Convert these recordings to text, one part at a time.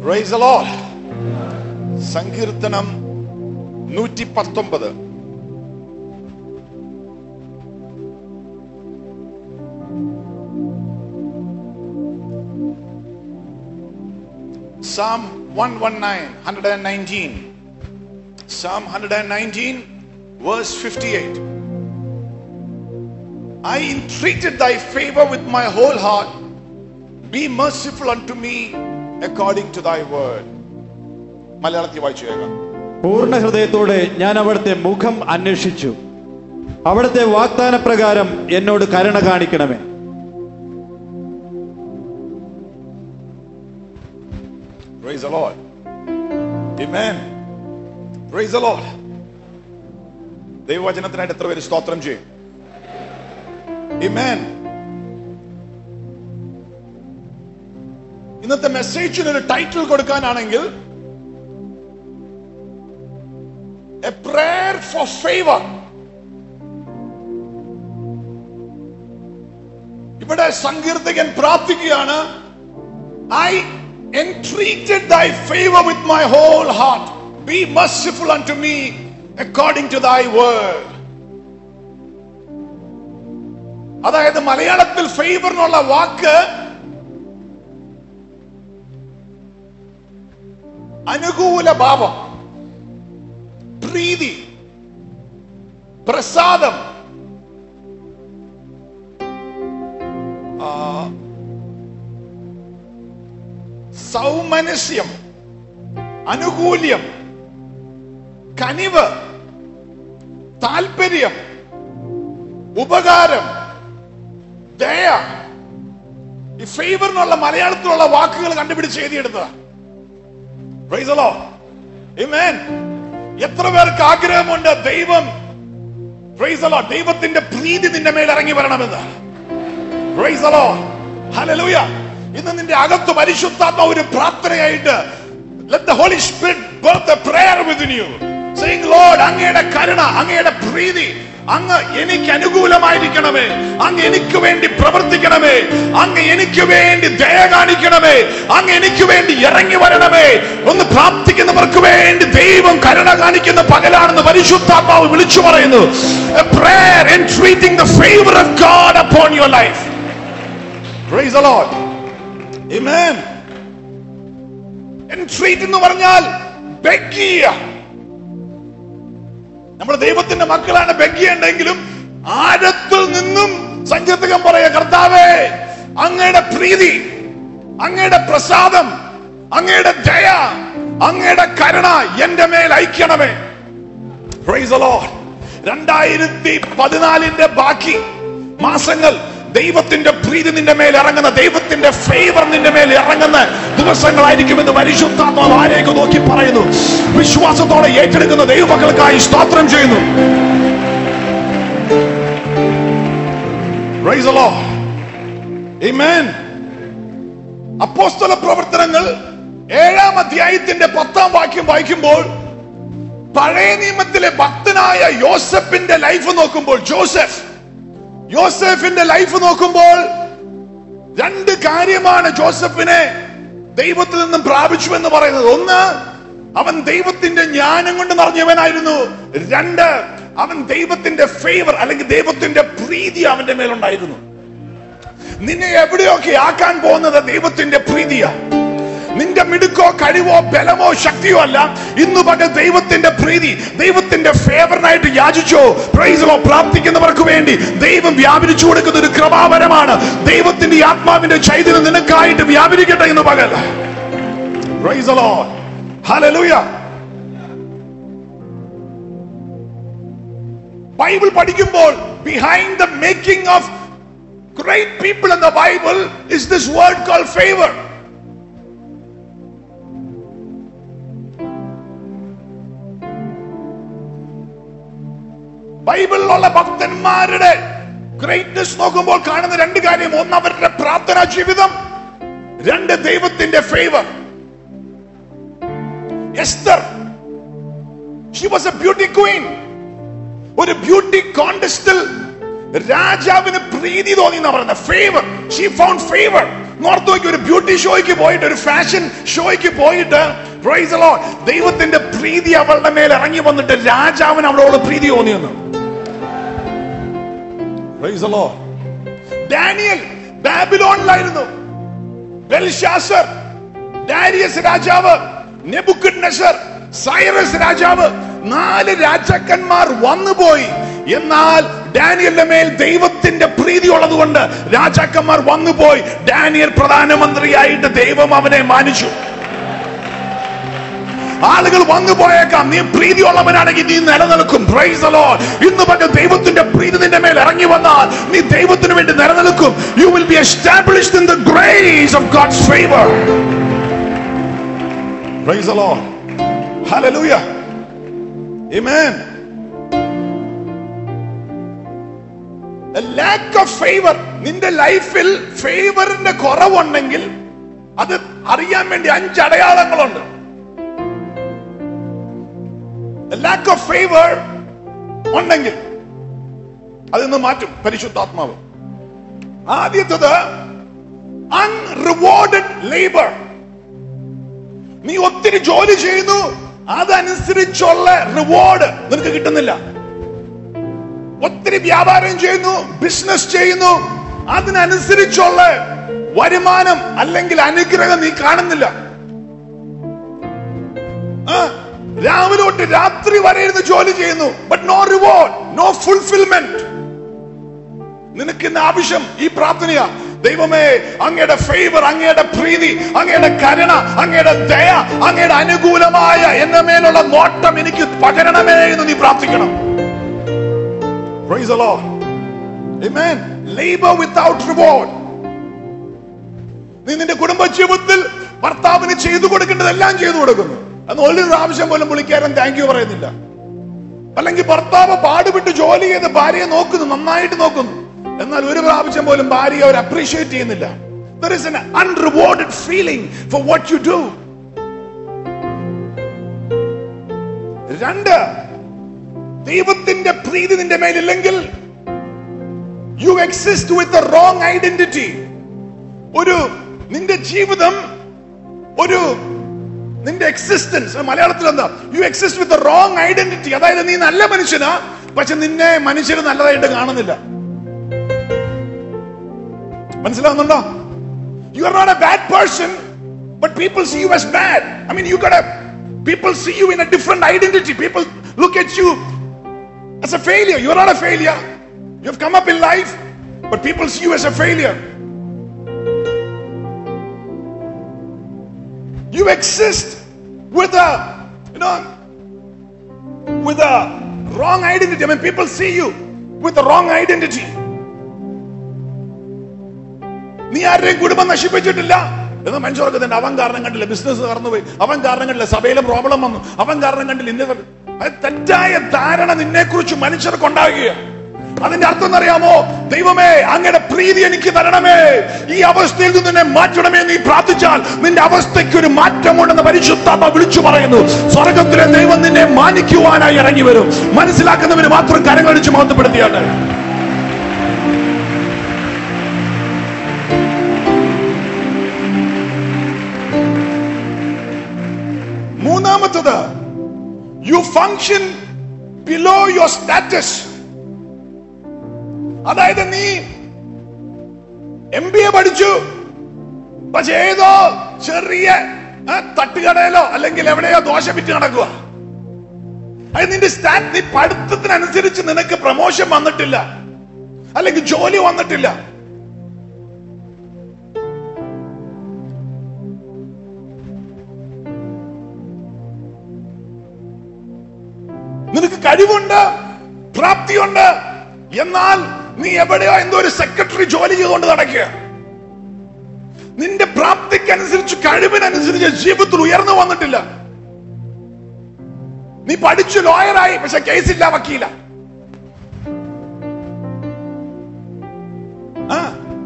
Praise the Lord. സങ്കീർത്തനം നൂറ്റി പത്തൊമ്പത് Psalm 119, 119. Psalm 119, verse 58. I entreated thy favor with my whole heart. Be merciful unto me according to thy word. മലയാളത്തിൽ വായിച്ചു കേൾക്കാം പൂർണ്ണ ഹൃദയത്തോടെ ഞാൻ അവിടുത്തെ മുഖം അന്വേഷിച്ചു അവിടുത്തെ വാഗ്ദാന പ്രകാരം എന്നോട് കരുണ കാണിക്കണമേ Praise the Lord. Amen. Praise the Lord. ദൈവവചനത്തിനായിട്ട് എത്ര പേര് സ്തോത്രം ചെയ്യും Amen. ഇന്നത്തെ മെസ്സേജിന് ഒരു ടൈറ്റിൽ കൊടുക്കാനാണെങ്കിൽ എ പ്രേയർ ഫോർ ഫേവർ ഇവിടെ സങ്കീർത്തകൻ പ്രാർത്ഥിക്കുകയാണ് I entreated thy favor with my whole heart. Be merciful unto me according to thy word. അതായത് മലയാളത്തിൽ ഫേവർ എന്നുള്ള വാക്ക് അനുകൂല ഭാവം പ്രീതി പ്രസാദം ആ, സൗമനസ്യം അനുകൂല്യം കനിവ് താല്പര്യം ഉപകാരം ദയ ഈ ഫേവർ എന്നുള്ള മലയാളത്തിലുള്ള വാക്കുകൾ കണ്ടുപിടിച്ച് എഴുതിയെടുത്തതാ Praise the Lord. Amen. എത്ര പേർക്ക് ആഗ്രഹമുണ്ട് ദൈവം Praise the Lord. ദൈവത്തിന്റെ പ്രീതി നിന്റെ മേൽ ഇറങ്ങി വരണമെന്ന് Praise the Lord. Hallelujah. ഇന്ന് നിന്റെ അകത്ത് പരിശുദ്ധാത്മ ഒരു പ്രാർത്ഥനയായിട്ട് let the holy spirit birth a prayer within you saying lord അങ്ങയുടെ കരുണ അങ്ങയുടെ പ്രീതി അങ്ങ് എനിക്ക് അനുകൂലമായിരിക്കണമേ അങ്ങ് എനിക്ക് വേണ്ടി പ്രവർത്തിക്കണമേ അങ്ങ് എനിക്ക് വേണ്ടി ദയ കാണിക്കണമേ അങ്ങ് എനിക്ക് വേണ്ടി ഇറങ്ങി വരണമേ ഒന്ന് പ്രാർത്ഥിക്കുന്നവർക്ക് വേണ്ടി ദൈവം കരുണ കാണിക്കുന്ന പകലാണെന്ന് പരിശുദ്ധാത്മാവ് വിളിച്ചു പറയുന്നു a prayer entreating the favor of god upon your life praise the lord amen entreat എന്ന് പറഞ്ഞാൽ beg ചെയ്യുക നമ്മൾ ദൈവത്തിന്റെ മക്കളാണ് beg ചെയ്യേണ്ടെങ്കിലും ആഴത്തിൽ നിന്നും സങ്കീർത്തകം പറയാ കർത്താവേ അങ്ങയുടെ പ്രീതി അങ്ങയുടെ പ്രസാദം അങ്ങയുടെ ദയ അങ്ങയുടെ കരുണ എന്റെ മേൽ അയക്കണമേ Praise the Lord. രണ്ടായിരത്തി പതിനാലിന്റെ ബാക്കി മാസങ്ങൾ ദൈവത്തിന്റെ പ്രീതി നിന്റെ മേൽ ഇറങ്ങുന്ന ദൈവത്തിന്റെ ഫേവർ നിന്റെ മേൽ ഇറങ്ങുന്ന ദിവസങ്ങളായിരിക്കുമെന്ന് പരിശുദ്ധാത്മാവ് ആരേക്ക് നോക്കി പറയുന്നു വിശ്വാസത്തോടെ ഏറ്റെടുക്കുന്ന ദൈവമക്കൾക്കായി സ്തോത്രം ചെയ്യുന്നു Praise the Lord. Amen. അപ്പോസ്തല പ്രവർത്തനങ്ങൾ ഏഴാം അധ്യായത്തിന്റെ പത്താം വാക്യം വായിക്കുമ്പോൾ പഴയ നിയമത്തിലെ ഭക്തനായ യോസഫിന്റെ ലൈഫ് നോക്കുമ്പോൾ ജോസഫ് യോസഫിന്റെ ലൈഫ് നോക്കുമ്പോൾ രണ്ട് കാര്യമാണ് ജോസഫിനെ ദൈവത്തിൽ നിന്നും പ്രാപിച്ചു എന്ന് പറയുന്നത് ഒന്ന് അവൻ ദൈവത്തിന്റെ ജ്ഞാനം കൊണ്ട് നിറഞ്ഞവനായിരുന്നു രണ്ട് അവൻ ദൈവത്തിന്റെ ഫേവർ അല്ലെങ്കിൽ ദൈവത്തിന്റെ പ്രീതി അവന്റെ മേലുണ്ടായിരുന്നു നിന്നെ എവിടെയൊക്കെ ആക്കാൻ പോകുന്നത് ദൈവത്തിന്റെ പ്രീതിയാ നിന്റെ മിടുക്കോ കഴിവോ ബലമോ ശക്തിയോ അല്ല ഇന്ന് പകൽ ദൈവത്തിന്റെ പ്രീതി ദൈവത്തിന്റെ ഫേവറിനായിട്ട് യാചിച്ചോ പ്രൈസലോ പ്രാർത്ഥിക്കുന്നവർക്ക് വേണ്ടി ദൈവം വ്യാപരിച്ചു കൊടുക്കുന്ന ഒരു കൃപാവരമാണ് ദൈവത്തിന്റെ ഈ ആത്മാവിന്റെ ചൈതന്യം നിനക്കായിട്ട് വ്യാപരിക്കട്ടെ ഇന്ന് പകൽ പ്രൈസലോ ഹല്ലേലൂയ ബൈബിൾ പഠിക്കുമ്പോൾ behind the making of great people in the Bible is this word call favour ബൈബിളിലുള്ള ഭക്തന്മാരുടെ ഗ്രേറ്റ്നസ് നോക്കുമ്പോൾ കാണുന്ന രണ്ട് കാര്യം ഒന്ന് അവരുടെ പ്രാർത്ഥനാ ജീവിതം രണ്ട് ദൈവത്തിന്റെ favour Esther she was a beauty queen ഒരു ബ്യൂട്ടി കോണ്ടസ്റ്റിൽ രാജാവിന് പ്രീതി തോന്നി എന്നാ പറയുന്നത് ഫേവർ ഷീ ഫൗണ്ട് ഫേവർ നോർത്ത് നോക്കി ഒരു ബ്യൂട്ടി ഷോയ്ക്ക് പോയിട്ട് ഒരു ഫാഷൻ ഷോയ്ക്ക് പോയിട്ട് praise the Lord, ദൈവത്തിന്റെ പ്രീതി അവളുടെ മേൽ ഇറങ്ങി വന്നിട്ട് രാജാവിന് അവളോട് പ്രീതി തോന്നിയെന്ന് Praise the Lord. ഡാനിയൽ ബാബിലോണിലായിരുന്നു ബെൽഷാസർ ഡാരിയസ് രാജാവ് നെബുക്കഡ്നെസർ സൈറസ് രാജാവ് നാല് രാജാക്കന്മാർ വന്നുപോയി എന്നാൽ ഡാനിയലിന്റെ മേൽ ദൈവത്തിന്റെ പ്രീതി ഉള്ളതുകൊണ്ട് രാജാക്കന്മാർ വന്നുപോയി ഡാനിയൽ പ്രധാനമന്ത്രിയായിട്ട് ദൈവം അവനെ മാനിച്ചു ആളുകൾ വന്നു പോയേക്കാം നീ പ്രീതിയുള്ളവനാണെങ്കിൽ നീ നിലനിൽക്കും Praise the Lord. ഇന്ന് പറ്റും ദൈവത്തിന്റെ പ്രീതി നിന്റെ മേൽ ഇറങ്ങി വന്നാൽ നീ ദൈവത്തിന് വേണ്ടി നിലനിൽക്കും you will be established in the grace of God's favour Praise the Lord. Hallelujah. Amen. A lack of favor നിന്റെ ലൈഫിൽ ഫേവറിന്റെ കുറവുണ്ടെങ്കിൽ അത് അറിയാൻ വേണ്ടി അഞ്ച് അടയാളങ്ങളുണ്ട് ലാക്ക് ഓഫ് ഫേവർ ഉണ്ടെങ്കിൽ അതിന്ന് മാറ്റും പരിശുദ്ധാത്മാവ് ആദ്യത്തത് അൺറിവാർഡഡ് ലേബർ നീ ഒത്തിരി ജോലി ചെയ്യുന്നു അതനുസരിച്ചുള്ള റിവാർഡ് നിനക്ക് കിട്ടുന്നില്ല ഒത്തിരി വ്യാപാരം ചെയ്യുന്നു ബിസിനസ് ചെയ്യുന്നു അതിനനുസരിച്ചുള്ള വരുമാനം അല്ലെങ്കിൽ അനുഗ്രഹം നീ കാണുന്നില്ല ആ, രാവിലെ തൊട്ട് രാത്രി വരെ ഇരുന്ന് ജോലി ചെയ്യുന്നു but no reward no fulfilment നിനക്ക് ഇന്ന് ആവശ്യം ഈ പ്രാർത്ഥനയാ ദൈവമേ അങ്ങയുടെ ഫേവർ അങ്ങയുടെ പ്രീതി അങ്ങയുടെ കരുണ അങ്ങയുടെ ദയ അങ്ങയുടെ അനുകൂലമായ എന്ന മേലുള്ള നോട്ടം എനിക്ക് പകരണമേ എന്ന് നീ പ്രാർത്ഥിക്കണം Praise the Lord. Amen. Labor without reward. നീ നിന്റെ കുടുംബ ജീവിതത്തിൽ ഭർത്താവിന് ചെയ്തു കൊടുക്കേണ്ടതെല്ലാം ചെയ്തു കൊടുക്കുന്നു അന്ന് ഒരു പ്രാവശ്യം പോലും പുള്ളിക്കാരൻ താങ്ക് യു പറയുന്നില്ല അല്ലെങ്കിൽ ഭർത്താവ് പാടുപെട്ട് ജോലി ചെയ്ത് ഭാര്യയെ നോക്കുന്നു നന്നായിട്ട് നോക്കുന്നു എന്നാൽ ഒരു പ്രാവശ്യം പോലും ഭാര്യയെ അവർ അപ്രീഷിയേറ്റ് ചെയ്യുന്നില്ല There is an unrewarded feeling for what you do. രണ്ട് ദൈവത്തിന്റെ പ്രീതി നിന്റെ മേലില്ലെങ്കിൽ you exist with wrong identity ഒരു നിന്റെ ജീവിതം ഒരു നിന്റെ എക്സിസ്റ്റൻസ് മലയാളത്തിൽ എന്താ you exist with wrong identity അതായത് നീ നല്ല മനുഷ്യനാ പക്ഷെ നിന്നെ മനുഷ്യർ നല്ലതായിട്ട് കാണുന്നില്ല മനസ്സിലാവുന്നുണ്ടോ you are not a bad person but people see you as bad I mean you got people see you in a different identity people look at you as a failure. You're not a failure. You've come up in life, but people see you as a failure. You exist with a, you know, with a wrong identity. I mean, people see you with a wrong identity. നീ ആരുടെയും കുടുംബം നശിപ്പിച്ചിട്ടില്ല എന്ന് മനുഷ്യർക്ക് തന്നെ അവൻ കാരണം കണ്ടില്ല business കടന്നുപോയി അവൻ കാരണം കണ്ടില്ല സഭയിലെ പ്രോബ്ലം വന്നു അവൻ കാരണം കണ്ടില്ല ഇന്ന അത് തെറ്റായ ധാരണ നിന്നെ കുറിച്ച് മനുഷ്യർക്ക് ഉണ്ടാകുക അതിന്റെ അർത്ഥം എന്നറിയാമോ ദൈവമേ അങ്ങയുടെ പ്രീതി എനിക്ക് തരണമേ ഈ അവസ്ഥയിൽ നിന്ന് നിന്നെ മാറ്റണമേ നീ പ്രാർത്ഥിച്ചാൽ നിന്റെ അവസ്ഥയ്ക്ക് ഒരു മാറ്റമുണ്ടെന്ന് പരിശുദ്ധാത്മ വിളിച്ചു പറയുന്നു സ്വർഗത്തിലെ ദൈവം നിന്നെ മാനിക്കുവാനായി ഇറങ്ങി വരും മനസ്സിലാക്കുന്നവര് മാത്രം കരങ്ങളടിച്ച് മഹത്വപ്പെടുത്തിയാണ് മൂന്നാമത്തത് you function below your status അതായത് നീ എം ബി എ പഠിച്ചു പക്ഷെ ഏതോ ചെറിയ ആ, തട്ടുകടയിലോ അല്ലെങ്കിൽ എവിടെയോ ദോശ വിറ്റ് നടക്കുക അത് നിന്റെ സ്റ്റാറ്റ് നീ പഠിത്തത്തിനനുസരിച്ച് നിനക്ക് പ്രൊമോഷൻ വന്നിട്ടില്ല അല്ലെങ്കിൽ ജോലി വന്നിട്ടില്ല നിനക്ക് കഴിവുണ്ട് പ്രാപ്തിയുണ്ട് എന്നാൽ നീ എവിടെയോ എന്തോ ഒരു സെക്രട്ടറി ജോലി ചെയ്തുകൊണ്ട് നടക്കുക നിന്റെ പ്രാപ്തിക്കനുസരിച്ച് കഴിവിനനുസരിച്ച് ജീവിതത്തിൽ ഉയർന്നു വന്നിട്ടില്ല നീ പഠിച്ചു ലോയറായി പക്ഷെ കേസില്ല വക്കീല ആ.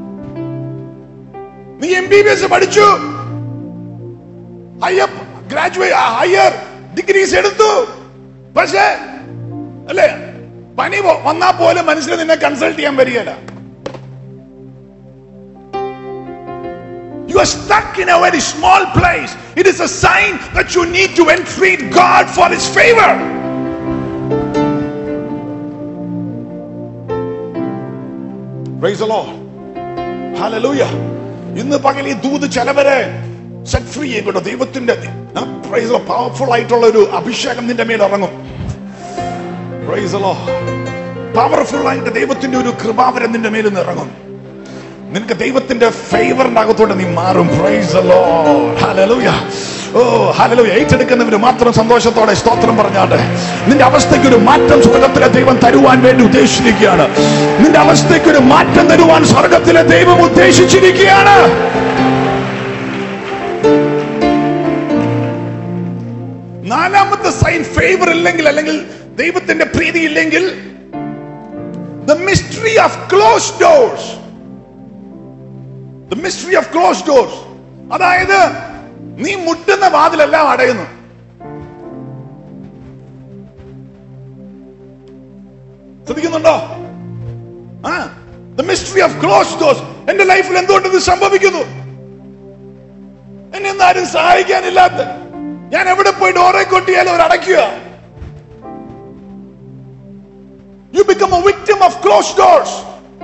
നീ എം ബി ബി എസ് പഠിച്ചു ഹയർ ഗ്രാജുവേറ്റ് ഹയർ ഡിഗ്രീസ് എടുത്തു പക്ഷേ അല്ലേ പനി വ- വന്നാ പോലും മനുഷ്യന് നിന്നെ കൺസൾട്ട് ചെയ്യാൻ വരികയില്ല You are stuck in a very small place. It is a sign that you need to entreat God for His favor. Praise the Lord. Hallelujah. ഇന്ന് പകൽ ഈ ദൂത് ചിലവരെ സെറ്റ് ഫ്രീ ചെയ്യും കേട്ടോ ദൈവത്തിന്റെ പവർഫുൾ ആയിട്ടുള്ള ഒരു അഭിഷേകം നിന്റെ മേൽ ഇറങ്ങും പവർഫുൾ ആയിട്ട് ദൈവത്തിന്റെ ഒരു കൃപാവരം നിന്റെ മേൽ നിന്ന് ഇറങ്ങും നിനക്ക് ദൈവത്തിന്റെ ഫേവറിന്റെ അകത്തോട്ട് നീ മാറും പ്രൈസ് ഹല്ലേലൂയ ഓ ഹല്ലേലൂയ ഏറ്റെടുക്കുന്നവര് മാത്രം സന്തോഷത്തോടെ സ്തോത്രം പറഞ്ഞാട്ടെ നിന്റെ അവസ്ഥയ്ക്ക് ഒരു മാറ്റം സ്വർഗത്തിലെ ദൈവം തരുവാൻ വേണ്ടി ഉദ്ദേശിച്ചിരിക്കുകയാണ് നിന്റെ അവസ്ഥയ്ക്ക് ഒരു മാറ്റം തരുവാൻ സ്വർഗത്തിലെ ദൈവം ഉദ്ദേശിച്ചിരിക്കുകയാണ് നാലാമത്തെ സൈൻ ഫേവർ ഇല്ലെങ്കിൽ അല്ലെങ്കിൽ ദൈവത്തിന്റെ പ്രീതി ഇല്ലെങ്കിൽ the mystery of close doors the mystery of close doors അതായത് നീ മുട്ടുന്ന വാതിലെല്ലാം അടയുന്നു ശ്രദ്ധിക്കുന്നുണ്ടോ ആ the mystery of close doors എന്റെ ലൈഫിൽ എന്തുകൊണ്ട് ഇത് സംഭവിക്കുന്നു എന്നെ ഒന്നും ആരും സഹായിക്കാനില്ലാത്ത ഞാൻ എവിടെ പോയി ഡോറെ കൊട്ടിയാലും അവർ അടയ്ക്കുക you become a victim of close doors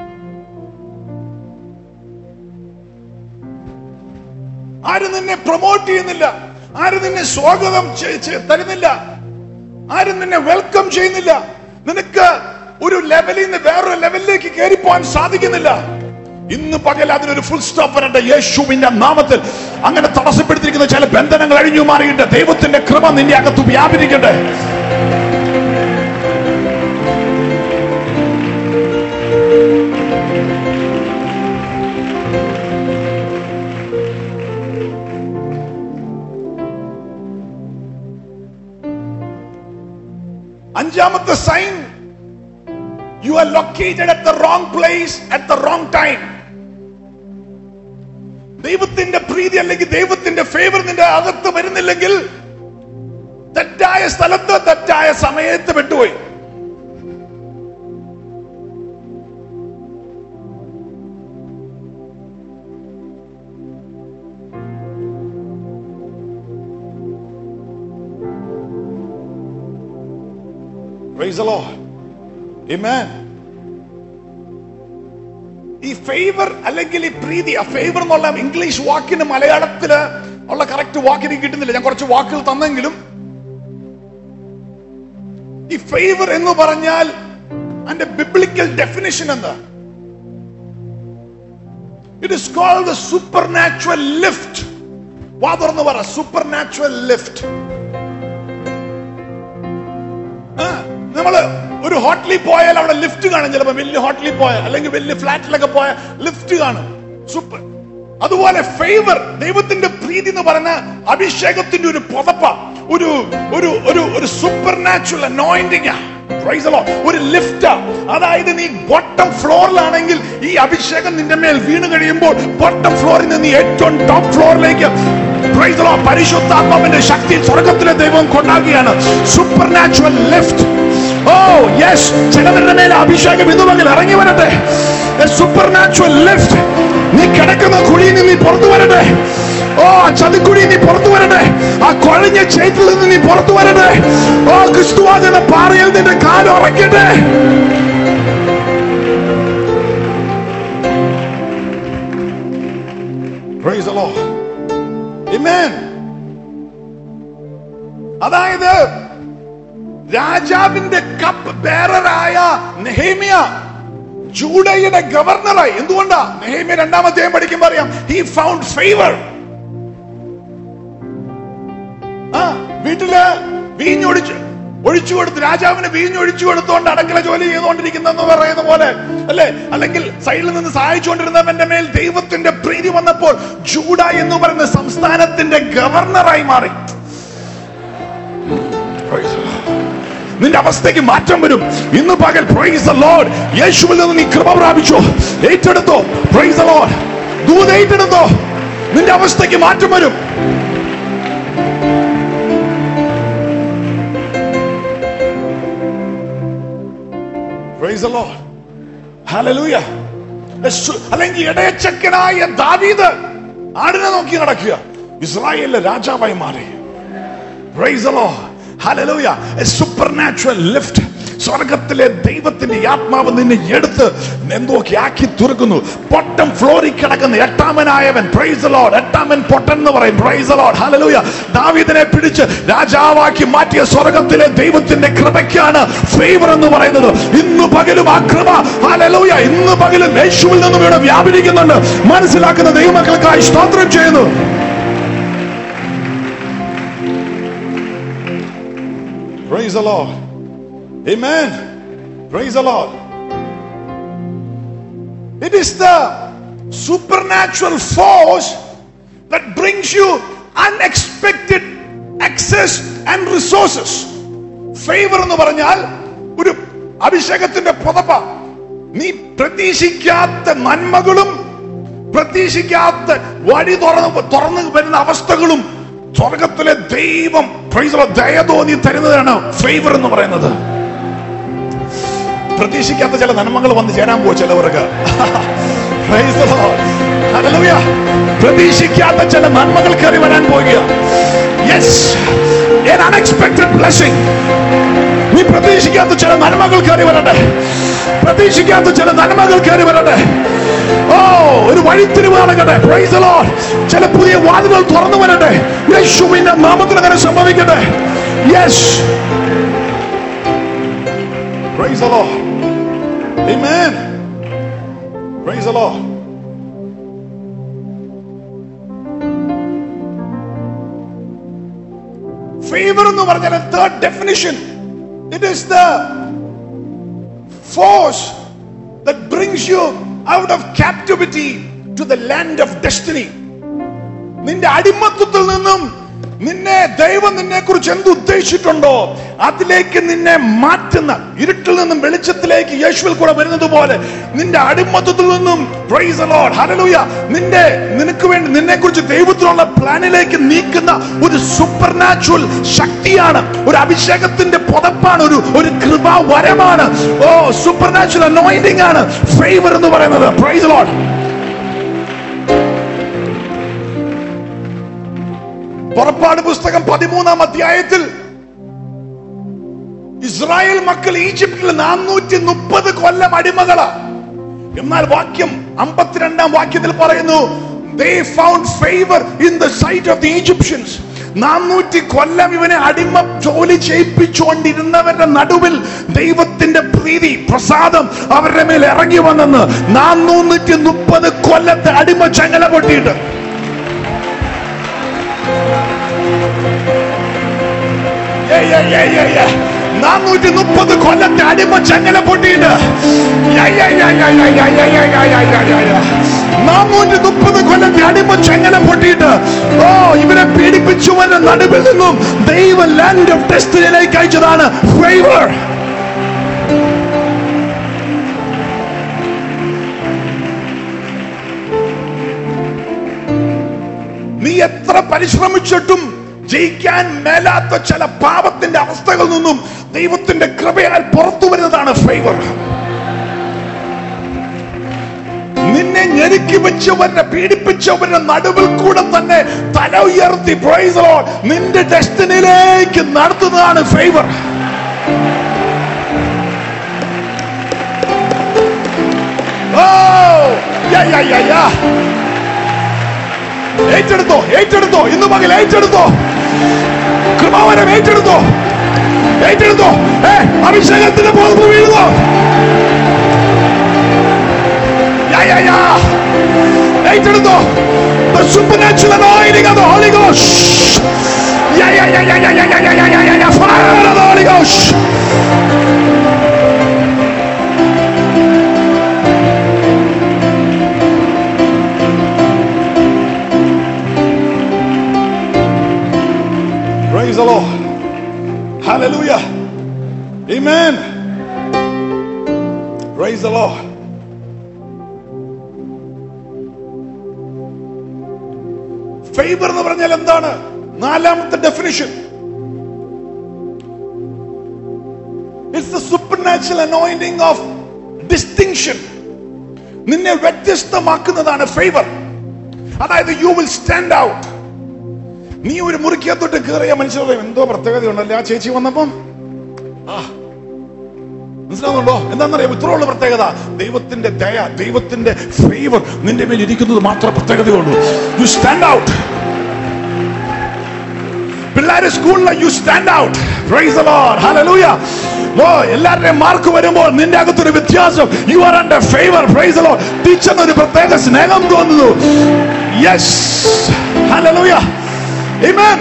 ആരും നിന്നെ പ്രൊമോട്ട് ചെയ്യുന്നില്ല ആരും നിന്നെ സ്വാഗതം ചെ- ചെ- തരുന്നില്ല ആരും നിന്നെ വെൽക്കം ചെയ്യുന്നില്ല നിനക്ക് ഒരു ലെവലിൽ നിന്ന് വേറൊരു ലെവലിലേക്ക് കയറി പോകാൻ സാധിക്കുന്നില്ല ഇന്ന് പകൽ അതിനൊരു ഫുൾ സ്റ്റോപ്പ് വരട്ടെ യേശുവിന്റെ നാമത്തിൽ അങ്ങനെ തടസ്സപ്പെടുത്തിയിരിക്കുന്ന ചില ബന്ധനങ്ങൾ അഴിഞ്ഞു മാറിയിട്ട് ദൈവത്തിന്റെ കൃപ നിന്റെ അകത്ത് വ്യാപരിക്കട്ടെ അഞ്ചാമത്തെ sign you are located at the wrong place at the wrong time ദൈവത്തിന്റെ പ്രീതി അല്ലെങ്കിൽ ദൈവത്തിന്റെ ഫേവർ നിന്റെ അകത്ത് വരുന്നില്ലെങ്കിൽ തെറ്റായ സ്ഥലത്ത് തെറ്റായ സമയത്ത് വിട്ടുപോയി Praise the Lord. Amen. ഈ ഫേവർ അല്ലെങ്കിൽ ഈ പ്രീതി ആ ഫേവർ എന്നുള്ള ഇംഗ്ലീഷ് വാക്കിന് മലയാളത്തില് ഉള്ള കറക്റ്റ് വാക്കിന് കിട്ടുന്നില്ല ഞാൻ കുറച്ച് വാക്കുകൾ തന്നെങ്കിലും ഈ ഫേവർ എന്ന് പറഞ്ഞാൽ അതിന്റെ ബിബ്ലിക്കൽ ഡെഫിനിഷൻ എന്താ it is called the supernatural lift വാ തുറന്ന് പറ സൂപ്പർ നാച്ചുറൽ ലിഫ്റ്റ് നമ്മള് ഒരു ഹോട്ടലിൽ പോയാൽ അവിടെ ലിഫ്റ്റ് കാണും ചിലപ്പോ വലിയ ഹോട്ടലിൽ പോയാൽ അല്ലെങ്കിൽ വലിയ ഫ്ലാറ്റിലൊക്കെ പോയാൽ ലിഫ്റ്റ് കാണും സൂപ്പർ അതുപോലെ ഫേവർ ദൈവത്തിന്റെ പ്രീതി എന്ന് പറഞ്ഞ അഭിഷേകത്തിന്റെ ഒരു പുതപ്പ ഒരു ഒരു ഒരു ഒരു സൂപ്പർ നാച്ചുറൽ അനോയിന്റിങ് ഒരു ലിഫ്റ്റ് അതായത് നീ ബോട്ടം ഫ്ലോറിലാണെങ്കിൽ ഈ അഭിഷേകം നിന്റെ മേൽ വീണ് കഴിയുമ്പോൾ ബോട്ടം ഫ്ലോറിൽ നിന്ന് നീ ഏറ്റവും ടോപ്പ് ഫ്ലോറിലേക്ക് Praise the Lord. പരിശുദ്ധാത്മാവിന്റെ ശക്തി സ്വർഗത്തിലെ ദൈവം കൊണ്ടാകുകയാണ് supernatural lift oh yes ചിലവരുടെ മേലെ അഭിഷേകം ഇതുവെങ്കിൽ ഇറങ്ങി വരട്ടെ സൂപ്പർ നാച്ചുറൽ ലിഫ്റ്റ് നീ കിടക്കുന്ന കുഴിയിൽ നിന്ന് നീ പുറത്തു വരട്ടെ ഓ ആ ചതിക്കുഴിയിൽ നീ പുറത്തു വരട്ടെ ആ കുഴഞ്ഞ ചേറ്റിൽ നിന്ന് നീ പുറത്തു വരട്ടെ ഓ ക്രിസ്തുവാകുന്ന പാറയിൽ നിന്റെ കാലം ഉറക്കട്ടെ Praise the Lord. Amen. അതായത് രാജാവിന്റെ കപ്പ് ബേററായ നെഹേമിയ ജൂഡയുടെ ഗവർണറായി എന്തുകൊണ്ടാ നെഹേമിയ രണ്ടാമത്തെ പഠിക്കുമ്പോ അറിയാം ഹി ഫൗണ്ട് ഫേവർ ആ വീട്ടില് വീഞ്ഞൊഴിച്ചു ഒഴിച്ചു കൊടുത്ത് രാജാവിന് വീഞ്ഞൊഴിച്ചു കൊടുത്തോണ്ട് അടക്കള ജോലി ചെയ്തുകൊണ്ടിരിക്കുന്നെന്ന് പറയുന്ന പോലെ അല്ലെ അല്ലെങ്കിൽ സൈഡിൽ നിന്ന് സഹായിച്ചുകൊണ്ടിരുന്നവന്റെ മേൽ ദൈവത്തിന്റെ പ്രീതി വന്നപ്പോൾ ജൂഡ എന്ന് പറയുന്ന സംസ്ഥാനത്തിന്റെ ഗവർണറായി മാറി Praise the Lord. നിന്റെ അവസ്ഥയ്ക്ക് മാറ്റം വരും ഇന്ന് പകൽ പ്രൈസ് ദ ലോർഡ് യേശുവിൽ നിന്ന് നീ കൃപ പ്രാപിച്ചോ ഏറ്റെടുത്തോ പ്രൈസ് ദ ലോർഡ് ദൂത് ഏറ്റെടുത്തോ നിന്റെ അവസ്ഥയ്ക്ക് മാറ്റം വരും പ്രൈസ് ദ ലോർഡ് ഹല്ലേലൂയ യേശു- അല്ലെങ്കിൽ ഇടയച്ചക്കനായ ദാവീദ് ആടിനെ നോക്കി നടക്കുക ഇസ്രായേലിലെ രാജാവായി മാറി Praise the Lord. Hallelujah. A supernatural lift. സ്വർഗത്തിലെ ദൈവത്തിന്റെ ആത്മാവ് നിന്നെ എടുത്ത് എന്തോക്കി ആക്കി തുറക്കുന്നു പൊട്ടം ഫ്ലോറിൽ കിടക്കുന്ന എട്ടാമനായവൻ പ്രൈസ് ലോഡ് എട്ടാമൻ പൊട്ടൻ എന്ന് പറയും പ്രൈസ് ലോഡ് ഹലലൂയ ദാവീദിനെ പിടിച്ച് രാജാവാക്കി മാറ്റിയ സ്വർഗത്തിലെ ദൈവത്തിന്റെ കൃപയ്ക്കാണ് ഫേവർ എന്ന് പറയുന്നത് ഇന്ന് പകലും ആ കൃപ ഹലലൂയ ഇന്ന് പകലും യേശുവിൽ നിന്നും ഇവിടെ വ്യാപരിക്കുന്നുണ്ട് മനസ്സിലാക്കുന്ന ദൈവമക്കൾക്കായി സ്തോത്രം ചെയ്യുന്നു Praise the Lord. Amen. Praise the Lord. It is the supernatural force that brings you unexpected access and resources. Favor എന്ന് പറഞ്ഞാൽ ഒരു അഭിഷേകത്തിന്റെ പുതപ്പ നീ പ്രതീക്ഷിക്കാത്ത നന്മകളും പ്രതീക്ഷിക്കാത്ത വഴി തുറന്ന് തുറന്നു വരുന്ന അവസ്ഥകളും സ്വർഗത്തിലെ ദൈവം praise the Lord, ദയ തോന്നി തരുന്നതാണ് ഫേവർ എന്ന് പറയുന്നത് പ്രതീക്ഷിക്കാത്ത ചില നന്മകൾ വന്ന് ചേരാൻ പോകും ചിലവർക്ക് Praise the Lord. Hallelujah. പ്രതീക്ഷിക്കാത്ത ചില നന്മകൾ കയറി വരാൻ പോകുക യെസ് an unexpected blessing നീ പ്രതീക്ഷിക്കാത്ത ചില നന്മകൾ കയറി വരട്ടെ പ്രതീക്ഷിക്കാത്ത ചില നന്മകൾ കയറി വരട്ടെ ഓ ഒരു വഴിത്തിരിവ് നടക്കട്ടെ Praise the Lord. ചില പുതിയ വാതിലുകൾ തുറന്നു വരട്ടെ യേശുവിന്റെ നാമത്തിൽ അങ്ങനെ സംഭവിക്കട്ടെ yes Praise the Lord. Amen. Praise the Lord. Favor എന്ന് പറഞ്ഞാൽ third definition it is the force that brings you out of captivity to the land of destiny. നിന്റെ അടിമത്വത്തിൽ നിന്നും നിന്നെ ദൈവം നിന്നെ കുറിച്ച് എന്ത് ഉദ്ദേശിച്ചിട്ടുണ്ടോ അതിലേക്ക് നിന്നെ മാറ്റുന്ന ഇരുട്ടിൽ നിന്നും വെളിച്ചത്തിലേക്ക് യേശുവിൽ കൂടെ വരുന്നത് പോലെ നിന്റെ അടിമത്വത്തിൽ നിന്നും praise the Lord, hallelujah, നിന്റെ നിനക്ക് വേണ്ടി നിന്നെ കുറിച്ച് ദൈവത്തിനുള്ള പ്ലാനിലേക്ക് നീക്കുന്ന ഒരു സൂപ്പർ നാച്ചുറൽ ശക്തിയാണ് ഒരു അഭിഷേകത്തിന്റെ പുതപ്പാണ് ഒരു ഒരു കൃപാ വരമാണ് ഓ സൂപ്പർ നാച്ചുറൽ അനോയിന്റിംഗ് ആണ് ഫേവർ എന്ന് പറയുന്നത് പ്രൈസ് ലോഡ് പുറപ്പാട് പുസ്തകം പതിമൂന്നാം അധ്യായത്തിൽ ഇസ്രായേൽ മക്കൾ ഈജിപ്തിൽ നാനൂറ്റി മുപ്പത് കൊല്ലം അടിമകളാ എന്നാൽ വാക്യം അമ്പത്തിരണ്ടാം വാക്യത്തിൽ പറയുന്നു they found favor in the sight of the Egyptians നാനൂറ്റി കൊല്ലം ഇവനെ അടിമ ജോലി ചെയ്യിപ്പിച്ചുകൊണ്ടിരുന്നവരുടെ നടുവിൽ ദൈവത്തിന്റെ പ്രീതി പ്രസാദം അവരുടെ മേൽ ഇറങ്ങി വന്നെന്ന് നാനൂറ്റി മുപ്പത് കൊല്ലത്തെ അടിമ ചങ്ങല പൊട്ടിയിട്ട് നാനൂറ്റി മുപ്പത് കൊല്ലത്തെ അടിമ ചങ്ങല പൊട്ടിയിട്ട് നാനൂറ്റി മുപ്പത് കൊല്ലത്തെ അടിമ ചങ്ങല പൊട്ടിയിട്ട് ഓ ഇവരെ പീഡിപ്പിച്ചുവന്റെ നടുവിൽ നിന്നും ദൈവ ലാൻഡ് ഓഫ് ഡെസ്റ്റിനിലേക്ക് അയച്ചതാണ് ഫേവർ നീ എത്ര പരിശ്രമിച്ചിട്ടും ജയിക്കാൻ മേലാത്ത ചില പാപത്തിന്റെ അവസ്ഥകളിൽ നിന്നും ദൈവത്തിന്റെ കൃപയാൽ പുറത്തു വരുന്നതാണ് ഫേവർ നിന്നെ ഞെരുക്കി വെച്ചവരുടെ പീഡിപ്പിച്ചവരുടെ നടുവിൽ കൂടെ തന്നെ തല ഉയർത്തി praise the Lord, നിന്റെ ഡെസ്റ്റിനിലേക്ക് നടത്തുന്നതാണ് ഫേവർ ഓ യാ യാ യാ യാ ഏറ്റെടുത്തോ ഏറ്റെടുത്തോ ഇന്ന് പകൽ ഏറ്റെടുത്തോ കൃപാവരം ഏറ്റെടുത്തോ ഏറ്റെടുത്തോ ഏ അഭിഷേകത്തിന്റെ പുറത്ത് വീഴുന്നോ യാ, യാ, യാ. ഏറ്റെടുത്തോ The supernatural anointing of the Holy Ghost. Yeah, yeah, yeah, yeah, yeah, yeah, yeah, yeah, yeah, yeah, yeah. Fire of the Holy Ghost. Praise the Lord. Hallelujah. Amen. Praise the Lord. Favour എന്ന് പറഞ്ഞാൽ എന്താണ് നാലാമത്തെ definition it's the supernatural anointing of distinction നിന്നെ വ്യത്യസ്തമാക്കുന്നതാണ് favour അതായത് you will stand out നീ ഒരു മുറിക്കകത്തോട്ട് കയറിയ മനുഷ്യർ പറയും എന്തോ പ്രത്യേകത ഉണ്ടല്ലേ ആ ചേച്ചി വന്നപ്പം ആ മനസ്സിലാവുന്നുണ്ടോ എന്താണെന്നറിയാം ഇത്രയുള്ള പ്രത്യേകത ദൈവത്തിന്റെ ദയ ദൈവത്തിന്റെ ഫേവർ നിന്റെ മേൽ ഇരിക്കുന്നത് മാത്രം പ്രത്യേകതയുള്ളൂ യു സ്റ്റാൻഡ് ഔട്ട് പിള്ളേര് സ്കൂളിൽ you stand out praise the Lord hallelujah ഓ എല്ലാവരുടെയും മാർക്ക് വരുമ്പോൾ നിന്റെ അകത്തൊരു വ്യത്യാസം you are under favour praise the Lord ടീച്ചറിന് ഒരു പ്രത്യേക സ്നേഹം തോന്നുന്നു യെസ് ഹല്ലേലൂയ ആമേൻ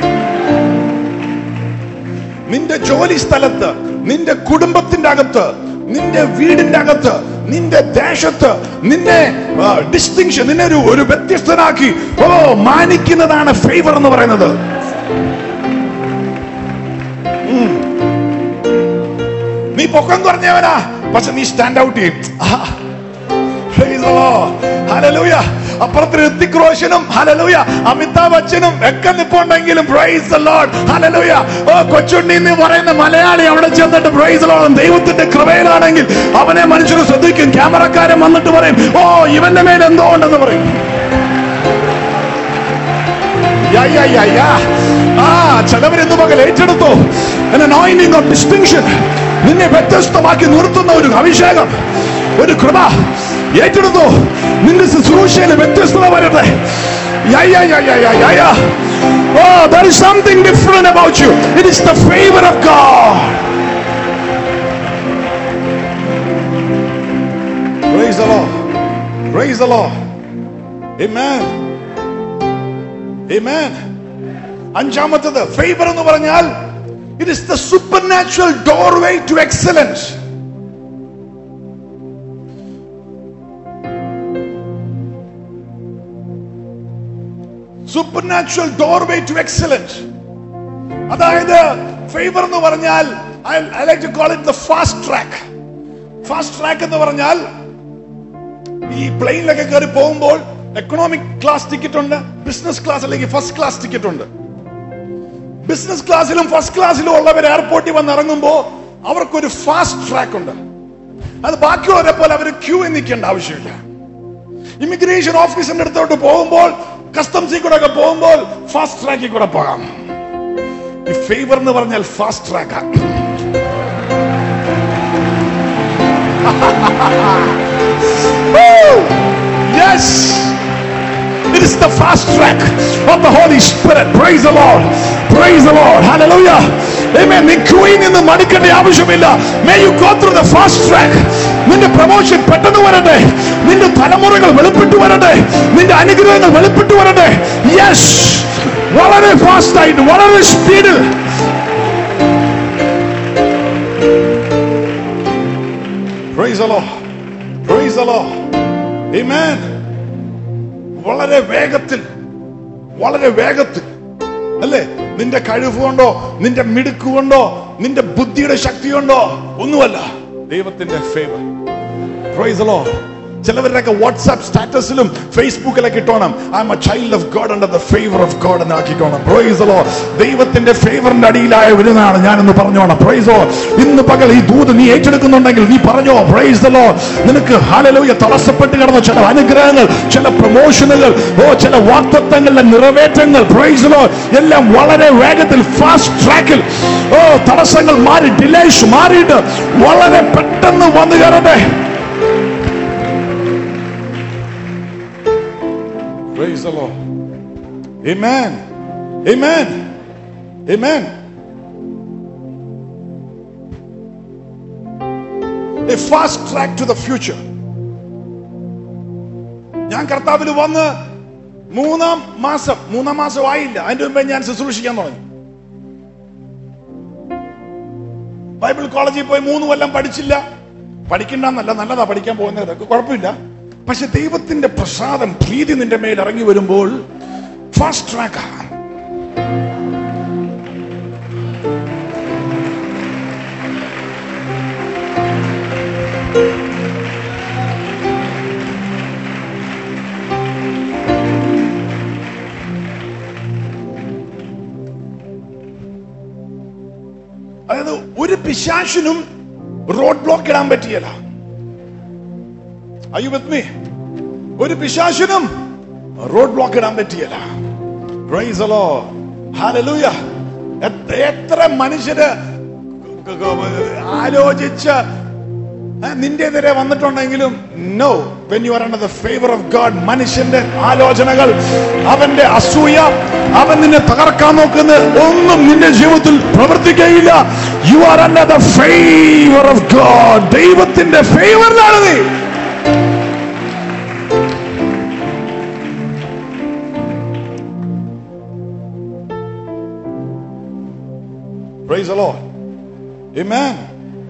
നിന്റെ ജോലി സ്ഥലത്ത് നിന്റെ കുടുംബത്തിന്റെ അകത്ത് നിന്റെ വീടിന്റെ അകത്ത് നിന്റെ ദേശത്ത് നിന്നെ ഡിസ്റ്റിങ്ഷൻ നിന്നെ ഒരു ഒരു വ്യത്യസ്തനാക്കി ഓ മാനിക്കുന്നതാണ് ഫേവർ എന്ന് പറയുന്നത് ഉം. നീ പൊക്കം കുറഞ്ഞവനാ പക്ഷെ നീ സ്റ്റാൻഡ് ഔട്ട് ചെയ്യും ആഹാ. Praise the Lord. Hallelujah. അപ്പുറത്ത് ഋത്തിക് റോഷനും ഹലലൂയ അമിതാഭ് ബച്ചനും ഒക്കെ നിപ്പുണ്ടെങ്കിലും പ്രൈസ് the Lord. Hallelujah. ഓ കൊച്ചുണ്ണി എന്ന് പറയുന്ന മലയാളി അവിടെ ചെന്നിട്ട് പ്രൈസ് ലോളം ദൈവത്തിന്റെ കൃപയിലാണെങ്കിൽ അവനെ മനുഷ്യർ ശ്രദ്ധിക്കും ക്യാമറക്കാരൻ വന്നിട്ട് പറയും ഓ ഇവന്റെ മേൽ എന്തോ ഉണ്ടെന്ന് പറയും Yeah, yeah, yeah, yeah. ആ ചിലവർ ഇന്ന് പകൽ ഏറ്റെടുത്തു An anointing of distinction. നിന്നെ വ്യത്യസ്തമാക്കി നിർത്തുന്ന ഒരു അഭിഷേകം ഒരു കൃപ ഏറ്റെടുത്തു നിന്റെ ശുശ്രൂഷയിൽ വ്യത്യസ്തത വരട്ടെ Yeah, yeah, yeah, yeah, yeah, yeah, yeah. Oh, there is something different about you. It is the favor of God. Praise the Lord. Praise the Lord. Amen. Amen. അഞ്ചാമത്തത് ഫേവർ എന്ന് പറഞ്ഞാൽ it is the supernatural doorway to excellence supernatural doorway to excellence അതായത് favour എന്ന് പറഞ്ഞാൽ I like to call it the fast track fast track എന്ന് പറഞ്ഞാൽ ഈ പ്ലെയിനിലൊക്കെ കയറി പോകുമ്പോൾ എക്കണോമിക് ക്ലാസ് ടിക്കറ്റ് ഉണ്ട് ബിസിനസ് ക്ലാസ് അല്ലെങ്കിൽ ഫസ്റ്റ് ക്ലാസ് ടിക്കറ്റ് ഉണ്ട് ബിസിനസ് ക്ലാസ്സിലും ഫസ്റ്റ് ക്ലാസ്സിലും ഉള്ളവർ എയർപോർട്ടിൽ വന്ന് ഇറങ്ങുമ്പോൾ അവർക്കൊരു ഫാസ്റ്റ് ട്രാക്ക് ഉണ്ട് അത് ബാക്കിയുള്ളവരെ പോലെ അവർ ക്യൂ നിൽക്കേണ്ട ആവശ്യമില്ല ഇമിഗ്രേഷൻ ഓഫീസിന്റെ അടുത്തോട്ട് പോകുമ്പോൾ കസ്റ്റംസിൽ കൂടെ ഒക്കെ പോകുമ്പോൾ ഫാസ്റ്റ് ട്രാക്കിൽ കൂടെ പോകാം ഈ ഫേവർ എന്ന് പറഞ്ഞാൽ ഫാസ്റ്റ് ട്രാക്കാണ് Woo! Yes! It is the fast track of the Holy Spirit. Praise the Lord. Praise the Lord. Hallelujah. Amen. നീ ക്യൂയിൽ നിന്ന് മടുക്കേണ്ട ആവശ്യമില്ല may you go through the fast track നിന്റെ പ്രൊമോഷൻ പെട്ടെന്ന് വരട്ടെ നിന്റെ തലമുറകൾ വെളിപ്പെട്ടു വരട്ടെ നിന്റെ അനുഗ്രഹങ്ങൾ വെളിപ്പെട്ടു വരട്ടെ യെസ് വളരെ ഫാസ്റ്റ് ആയിട്ട് വളരെ സ്പീഡിൽ Praise the Lord. Praise the Lord. Amen. വളരെ വേഗത്തിൽ വളരെ വേഗത്തിൽ അല്ലേ നിന്റെ കഴിവ് കൊണ്ടോ നിന്റെ മിടുക്ക് കൊണ്ടോ നിന്റെ ബുദ്ധിയുടെ ശക്തി കൊണ്ടോ ഒന്നുമല്ല ദൈവത്തിന്റെ ഫേവർ പ്രൈസ് the Lord. ചിലവരുടെയൊക്കെ വാട്സാപ്പ് സ്റ്റാറ്റസിലും ഫേസ്ബുക്കിലൊക്കെ ഇട്ടോണം I'm a child of God under the favour of God എന്ന് ആക്കിക്കോണം പ്രൈസ് the Lord. ദൈവത്തിന്റെ ഫേവറിന്റെ അടിയിലായ വരുന്നതാണ് ഞാൻ എന്ന് പറഞ്ഞോണം പ്രൈസ് the Lord. ഇന്ന് പകൽ ഈ ദൂത് നീ ഏറ്റെടുക്കുന്നുണ്ടെങ്കിൽ നീ പറഞ്ഞോ പ്രൈസ് the Lord. നിനക്ക് ഹാലലൂയ തടസ്സപ്പെട്ട് കിടന്ന ചില അനുഗ്രഹങ്ങൾ ചില പ്രൊമോഷനുകൾ ഓ ചില വാക്തത്വങ്ങളുടെ നിറവേറ്റങ്ങൾ പ്രൈസ് the Lord. എല്ലാം വളരെ വേഗത്തിൽ ഫാസ്റ്റ് ട്രാക്കിൽ ഓ തടസ്സങ്ങൾ മാറി ഡിലേസ് മാറിയിട്ട് വളരെ പെട്ടെന്ന് വന്നു കയറട്ടെ Praise the Lord. Amen. Amen. Amen. A fast track to the future. ഞാൻ കർത്താവിൽ വന്ന് മൂന്നാം മാസം മൂന്നാം മാസം ആയില്ല അതിന്റെ മുമ്പേ ഞാൻ ശുശ്രൂഷിക്കാൻ തുടങ്ങി ബൈബിൾ കോളേജിൽ പോയി മൂന്ന് കൊല്ലം പഠിച്ചില്ല പഠിക്കണ്ടെന്നല്ല നല്ലതാ പഠിക്കാൻ പോകുന്നതൊക്കെ കുഴപ്പമില്ല പക്ഷെ ദൈവത്തിന്റെ പ്രസാദം പ്രീതി നിന്റെ മേൽ ഇറങ്ങി വരുമ്പോൾ ഫാസ്റ്റ് ട്രാക്ക് അതായത് ഒരു പിശാശിനും റോഡ് ബ്ലോക്ക് ഇടാൻ പറ്റിയല്ല അയ്യോ വിത്ത് മീ ഒരു പിശാശിനും റോഡ് ബ്ലോക്ക് ഇടാൻ പറ്റിയല്ല Praise the Lord. Hallelujah. എത്ര- എത്ര മനുഷ്യര് ക- ക- ആലോചിച്ച് ഏ, നിന്റെ എതിരെ വന്നിട്ടുണ്ടെങ്കിലും no when you are under the favour of God മനുഷ്യന്റെ ആലോചനകൾ അവന്റെ അസൂയ അവൻ നിന്നെ തകർക്കാൻ നോക്കുന്ന ഒന്നും നിന്റെ ജീവിതത്തിൽ പ്രവർത്തിക്കുകയില്ല you are under the favour of God ദൈവത്തിന്റെ ഫേവറിലാണ് നീ Praise the Lord. Amen.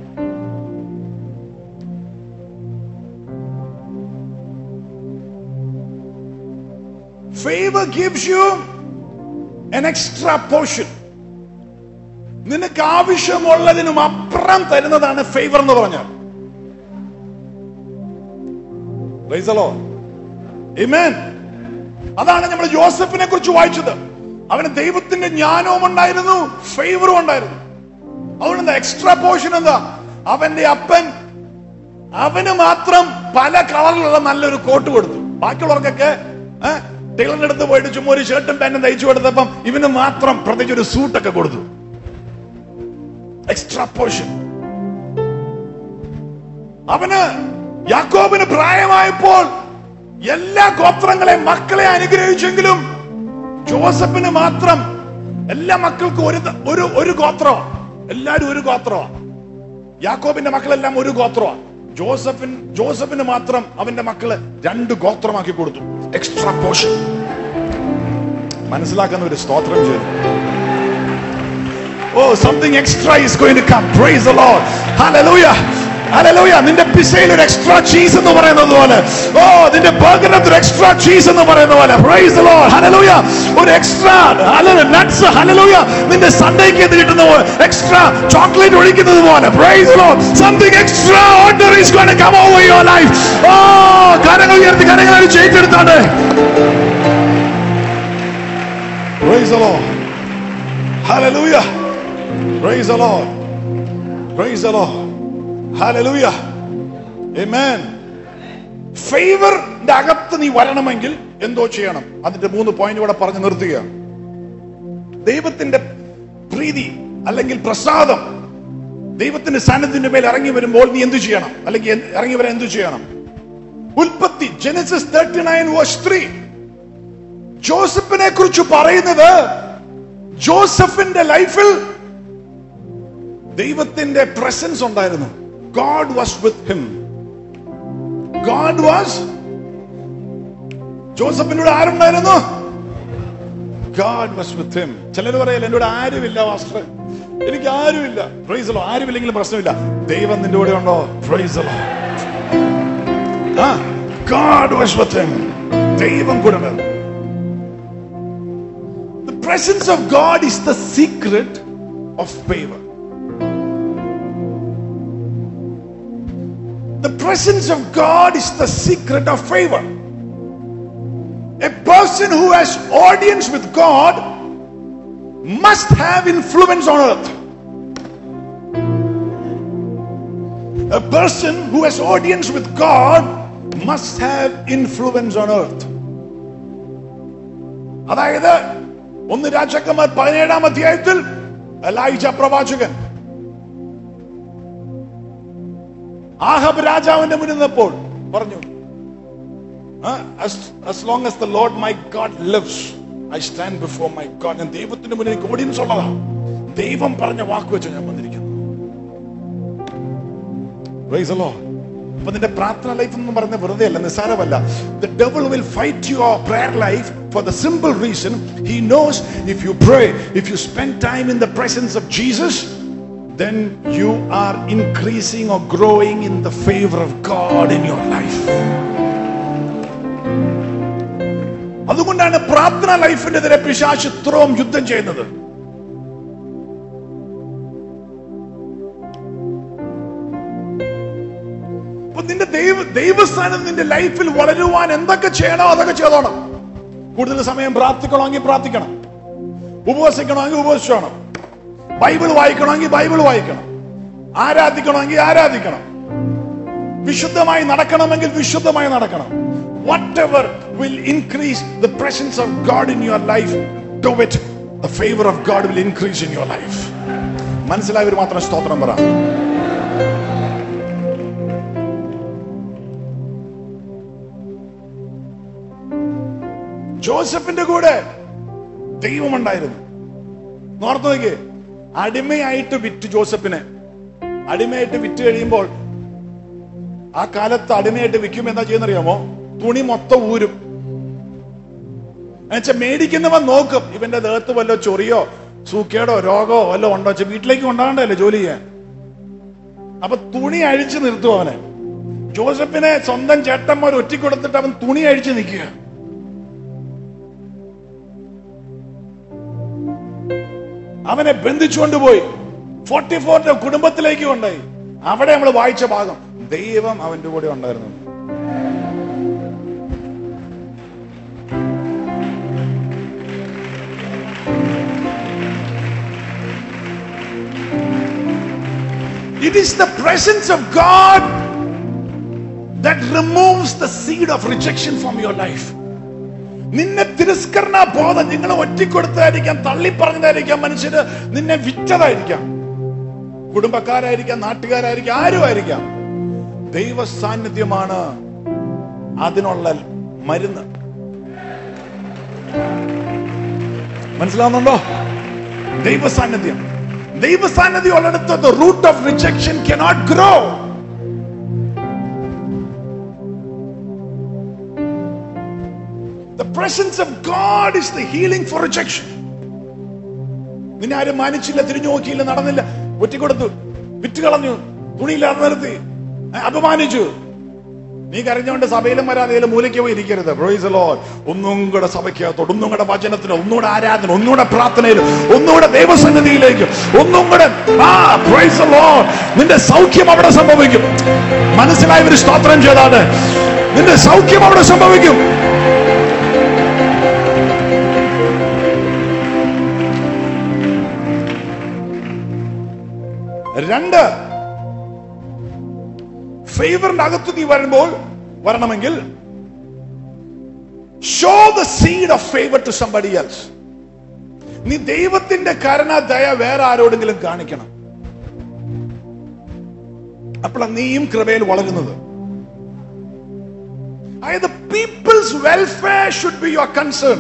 Favor gives you an extra portion. നിനക്ക് ആവശ്യമുള്ളതിനും അപ്പുറം തരുന്നതാണ് ഫേവർ എന്ന് പറഞ്ഞാൽ Praise the Lord. Amen. അതാണ് നമ്മൾ ജോസഫിനെ കുറിച്ച് വായിച്ചത് അവന് ദൈവത്തിന്റെ ജ്ഞാനവും ഉണ്ടായിരുന്നു ഫേവറും ഉണ്ടായിരുന്നു അതുകൊണ്ട് എക്സ്ട്രാ പോർഷൻ എന്താ അവന്റെ അപ്പൻ അവന് മാത്രം പല കളറിലുള്ള നല്ലൊരു കോട്ട് കൊടുത്തു ബാക്കിയുള്ളവർക്കൊക്കെ ടൈലറിന്റെ അടുത്ത് പോയിട്ട് ചുമ്മാ ഒരു ഷർട്ടും പാന്റും തയ്ച്ചു കൊടുത്തപ്പം ഇവന് മാത്രം പ്രത്യേകിച്ച് ഒരു സൂട്ടൊക്കെ കൊടുത്തു എക്സ്ട്രാ പോർഷൻ അവന് യാക്കോബിന് പ്രായമായപ്പോൾ എല്ലാ ഗോത്രങ്ങളെ മക്കളെ അനുഗ്രഹിച്ചെങ്കിലും ജോസഫിന് മാത്രം എല്ലാ മക്കൾക്കും ഒരു ഒരു ഒരു ഗോത്രമാണ് എല്ലാരും ഒരു ഗോത്രമാണ് യാക്കോബിന്റെ മക്കളെല്ലാം ഒരു ഗോത്രമാണ് ജോസഫിൻ ജോസഫിന് മാത്രം അവന്റെ മക്കള് രണ്ട് ഗോത്രമാക്കി കൊടുത്തു എക്സ്ട്രാ പോർഷൻ മനസ്സിലാക്കുന്ന ഒരു സ്തോത്രം ചെയ്തു oh something extra is going to come praise the Lord hallelujah hallelujah നിന്റെ പിസയിൽ ഒരു എക്സ്ട്രാ ചീസ് എന്ന് പറയുന്നത് പോലെ ഓ നിന്റെ ബർഗറിനകത്ത് ഒരു എക്സ്ട്രാ ചീസ് എന്ന് പറയുന്ന പോലെ പ്രൈസ് ദി ലോർഡ് ഹല്ലേലൂയ ഒരു എക്സ്ട്രാ ഹല്ലേലൂയ നട്ട്സ് ഹല്ലേലൂയ നിന്റെ സൺഡേക്ക് എന്ന് കിട്ടുന്ന പോലെ എക്സ്ട്രാ ചോക്ലേറ്റ് ഒഴിക്കുന്നത് പോലെ praise the Lord something extraordinary is going to come over your life ഓ കരങ്ങൾ ഉയർത്തി കരങ്ങൾ അടിച്ച് ഏറ്റെടുത്താണ്ട് praise the Lord hallelujah Praise the Lord. Praise the Lord. Hallelujah. Amen. ഫേവറിന്റെ അകത്ത് നീ വരണമെങ്കിൽ എന്തോ ചെയ്യണം അതിന്റെ മൂന്ന് പോയിന്റ് ഇവിടെ പറഞ്ഞു നിർത്തുക ദൈവത്തിന്റെ പ്രീതി അല്ലെങ്കിൽ പ്രസാദം ദൈവത്തിന്റെ സാന്നിധ്യത്തിന്റെ മേൽ ഇറങ്ങി വരുമ്പോൾ നീ എന്തു ചെയ്യണം അല്ലെങ്കിൽ എന്ത് ഇറങ്ങി വരാൻ എന്തു ചെയ്യണം ഉൽപ്പത്തി Genesis thirty nine verse three ജോസഫിനെ കുറിച്ച് പറയുന്നത് ജോസഫിന്റെ ലൈഫിൽ ദൈവത്തിന്റെ പ്രസൻസ് ഉണ്ടായിരുന്നു God was with him God was ജോസഫിന്റെ കൂടെ ആരുണ്ടായിരുന്നു ഗോഡ് വാസ് വിത്ത് ഹിം ചിലർ പറയല്ല എന്റെ കൂടെ ആരുമില്ല മാസ്റ്റർ എനിക്ക് ആരുമില്ല പ്രൈസലോ ആരുമില്ലെങ്കിലും പ്രശ്നമില്ല ദൈവം നിന്റെ കൂടെ ഉണ്ടോ പ്രൈസലോ ആ ഗോഡ് വാസ് വിത്ത് ഹിം ദൈവം കൂടെ ഉണ്ടായിരുന്നു The presence of God is the secret of favor. The presence of God is the secret of favor. A person who has audience with God must have influence on earth. A person who has audience with God must have influence on earth. അതായത് ഒന്ന് രാജാക്കന്മാർ പതിനേഴാം അധ്യായത്തിൽ Elijah പ്രവാചകൻ ആഹബ് രാജാവിന്റെ മുന്നിൽ നിന്നപ്പോൾ പറഞ്ഞു as long as the Lord my God lives I stand before my God ഞാൻ ദൈവത്തിന്റെ മുന്നിൽ എനിക്ക് ഓഡിയൻസ് ഉള്ളതാ ദൈവം പറഞ്ഞ വാക്ക് വെച്ച് ഞാൻ വന്നിരിക്കുന്നു Praise the Lord. അപ്പൊ നിന്റെ പ്രാർത്ഥന ലൈഫ് എന്ന് പറയുന്നത് വെറുതെ അല്ല നിസ്സാരമല്ല the devil will fight your prayer life for the simple reason he knows if you pray if you spend time in the presence of Jesus then you are increasing or growing in the favor of God in your life. അതുകൊണ്ടാണ് പ്രാർത്ഥന ലൈഫിനെതിരെ പിശാച് ഇത്രയും യുദ്ധം ചെയ്യുന്നത് അപ്പൊ നിന്റെ ദൈവ ദൈവസ്ഥാനം നിന്റെ ലൈഫിൽ വളരുവാൻ എന്തൊക്കെ ചെയ്യണോ അതൊക്കെ ചെയ്തോണം കൂടുതൽ സമയം പ്രാർത്ഥിക്കണമെങ്കിൽ പ്രാർത്ഥിക്കണം ഉപവസിക്കണമെങ്കിൽ ഉപവസിച്ചോണം ബൈബിൾ വായിക്കണമെങ്കിൽ ബൈബിൾ വായിക്കണം ആരാധിക്കണമെങ്കിൽ ആരാധിക്കണം വിശുദ്ധമായി നടക്കണമെങ്കിൽ വിശുദ്ധമായി നടക്കണം whatever will increase the presence of God in your life do it the favour of God will increase in your life മനസ്സിലായവർ മാത്രം സ്തോത്രം പറ ജോസഫിന്റെ കൂടെ ദൈവമുണ്ടായിരുന്നു നോർത്ത് നോക്കിയേ അടിമയായിട്ട് വിറ്റ് ജോസഫിനെ അടിമയായിട്ട് വിറ്റ് കഴിയുമ്പോൾ ആ കാലത്ത് അടിമയായിട്ട് വിൽക്കുമ്പോൾ എന്താ ചെയ്യുന്നറിയാമോ തുണി മൊത്തം ഊരും എന്നുവെച്ചാൽ മേടിക്കുന്നവൻ നോക്കും ഇവന്റെ ദേഹത്ത് വല്ല ചൊറിയോ സൂക്കേടോ രോഗമോ വല്ലോ ഉണ്ടോ വെച്ചാൽ വീട്ടിലേക്ക് കൊണ്ടാകണ്ടല്ലേ ജോലി ചെയ്യാൻ അപ്പൊ തുണി അഴിച്ചു നിർത്തും അവനെ ജോസഫിനെ സ്വന്തം ചേട്ടന്മാർ ഒറ്റിക്കൊടുത്തിട്ട് അവൻ തുണി അഴിച്ചു നിൽക്കുക അവനെ ബന്ധിച്ചുകൊണ്ട് പോയി ഫോർട്ടി ഫോറിന്റെ കുടുംബത്തിലേക്ക് കൊണ്ടുപോയി അവിടെ നമ്മൾ വായിച്ച ഭാഗം ദൈവം അവന്റെ കൂടെ ഉണ്ടായിരുന്നു It is the presence of God that removes the seed of rejection from your life. നിന്നെ തിരസ്കരണ ബോധം നിങ്ങൾ ഒറ്റിക്കൊടുത്തതായിരിക്കാം തള്ളിപ്പറഞ്ഞതായിരിക്കാം മനുഷ്യര് നിന്നെ വിറ്റതായിരിക്കാം കുടുംബക്കാരായിരിക്കാം നാട്ടുകാരായിരിക്കാം ആരും ആയിരിക്കാം ദൈവ സാന്നിധ്യമാണ് അതിനുള്ള മരുന്ന് മനസ്സിലാവുന്നുണ്ടോ ദൈവ സാന്നിധ്യം ദൈവ സാന്നിധ്യം ഉള്ളിടത്ത് root of rejection cannot grow The presence of God is the healing for rejection. നിന്നെ ആരും മാനിച്ചില്ല തിരിഞ്ഞു നോക്കിയില്ല നടന്നില്ല ഒറ്റിക്കൊടുത്തു വിറ്റ് കളഞ്ഞു തുണിയില്ലാതെ നിർത്തി ഏ, അപമാനിച്ചു നീ കരഞ്ഞുകൊണ്ട് സഭയിലും വരാതെ മൂലയ്ക്ക് പോയി ഇരിക്കരുത് Praise the Lord. ഒന്നും കൂടെ സഭയ്ക്കകത്തോട്ട് ഒന്നും കൂടെ വചനത്തിന് ഒന്നുകൂടെ ആരാധന ഒന്നുകൂടെ പ്രാർത്ഥനയിൽ ഒന്നുകൂടെ ദൈവസന്നിധിയിലേക്ക് ഒന്നും കൂടെ ആ praise the Lord. നിന്റെ സൗഖ്യം അവിടെ സംഭവിക്കും മനസ്സിലായ ഒരു സ്തോത്രം ചെയ്താണ് നിന്റെ സൗഖ്യം അവിടെ സംഭവിക്കും രണ്ട് ഫേവറിന്റെ അകത്ത് നീ വരുമ്പോൾ വരണമെങ്കിൽ sow the seed of favour to somebody else നീ ദൈവത്തിന്റെ കരുണ ദയ വേറെ ആരോടെങ്കിലും കാണിക്കണം അപ്പോൾ നീയും കൃപയിൽ വളരുന്നത് അതായത് people's welfare should be your concern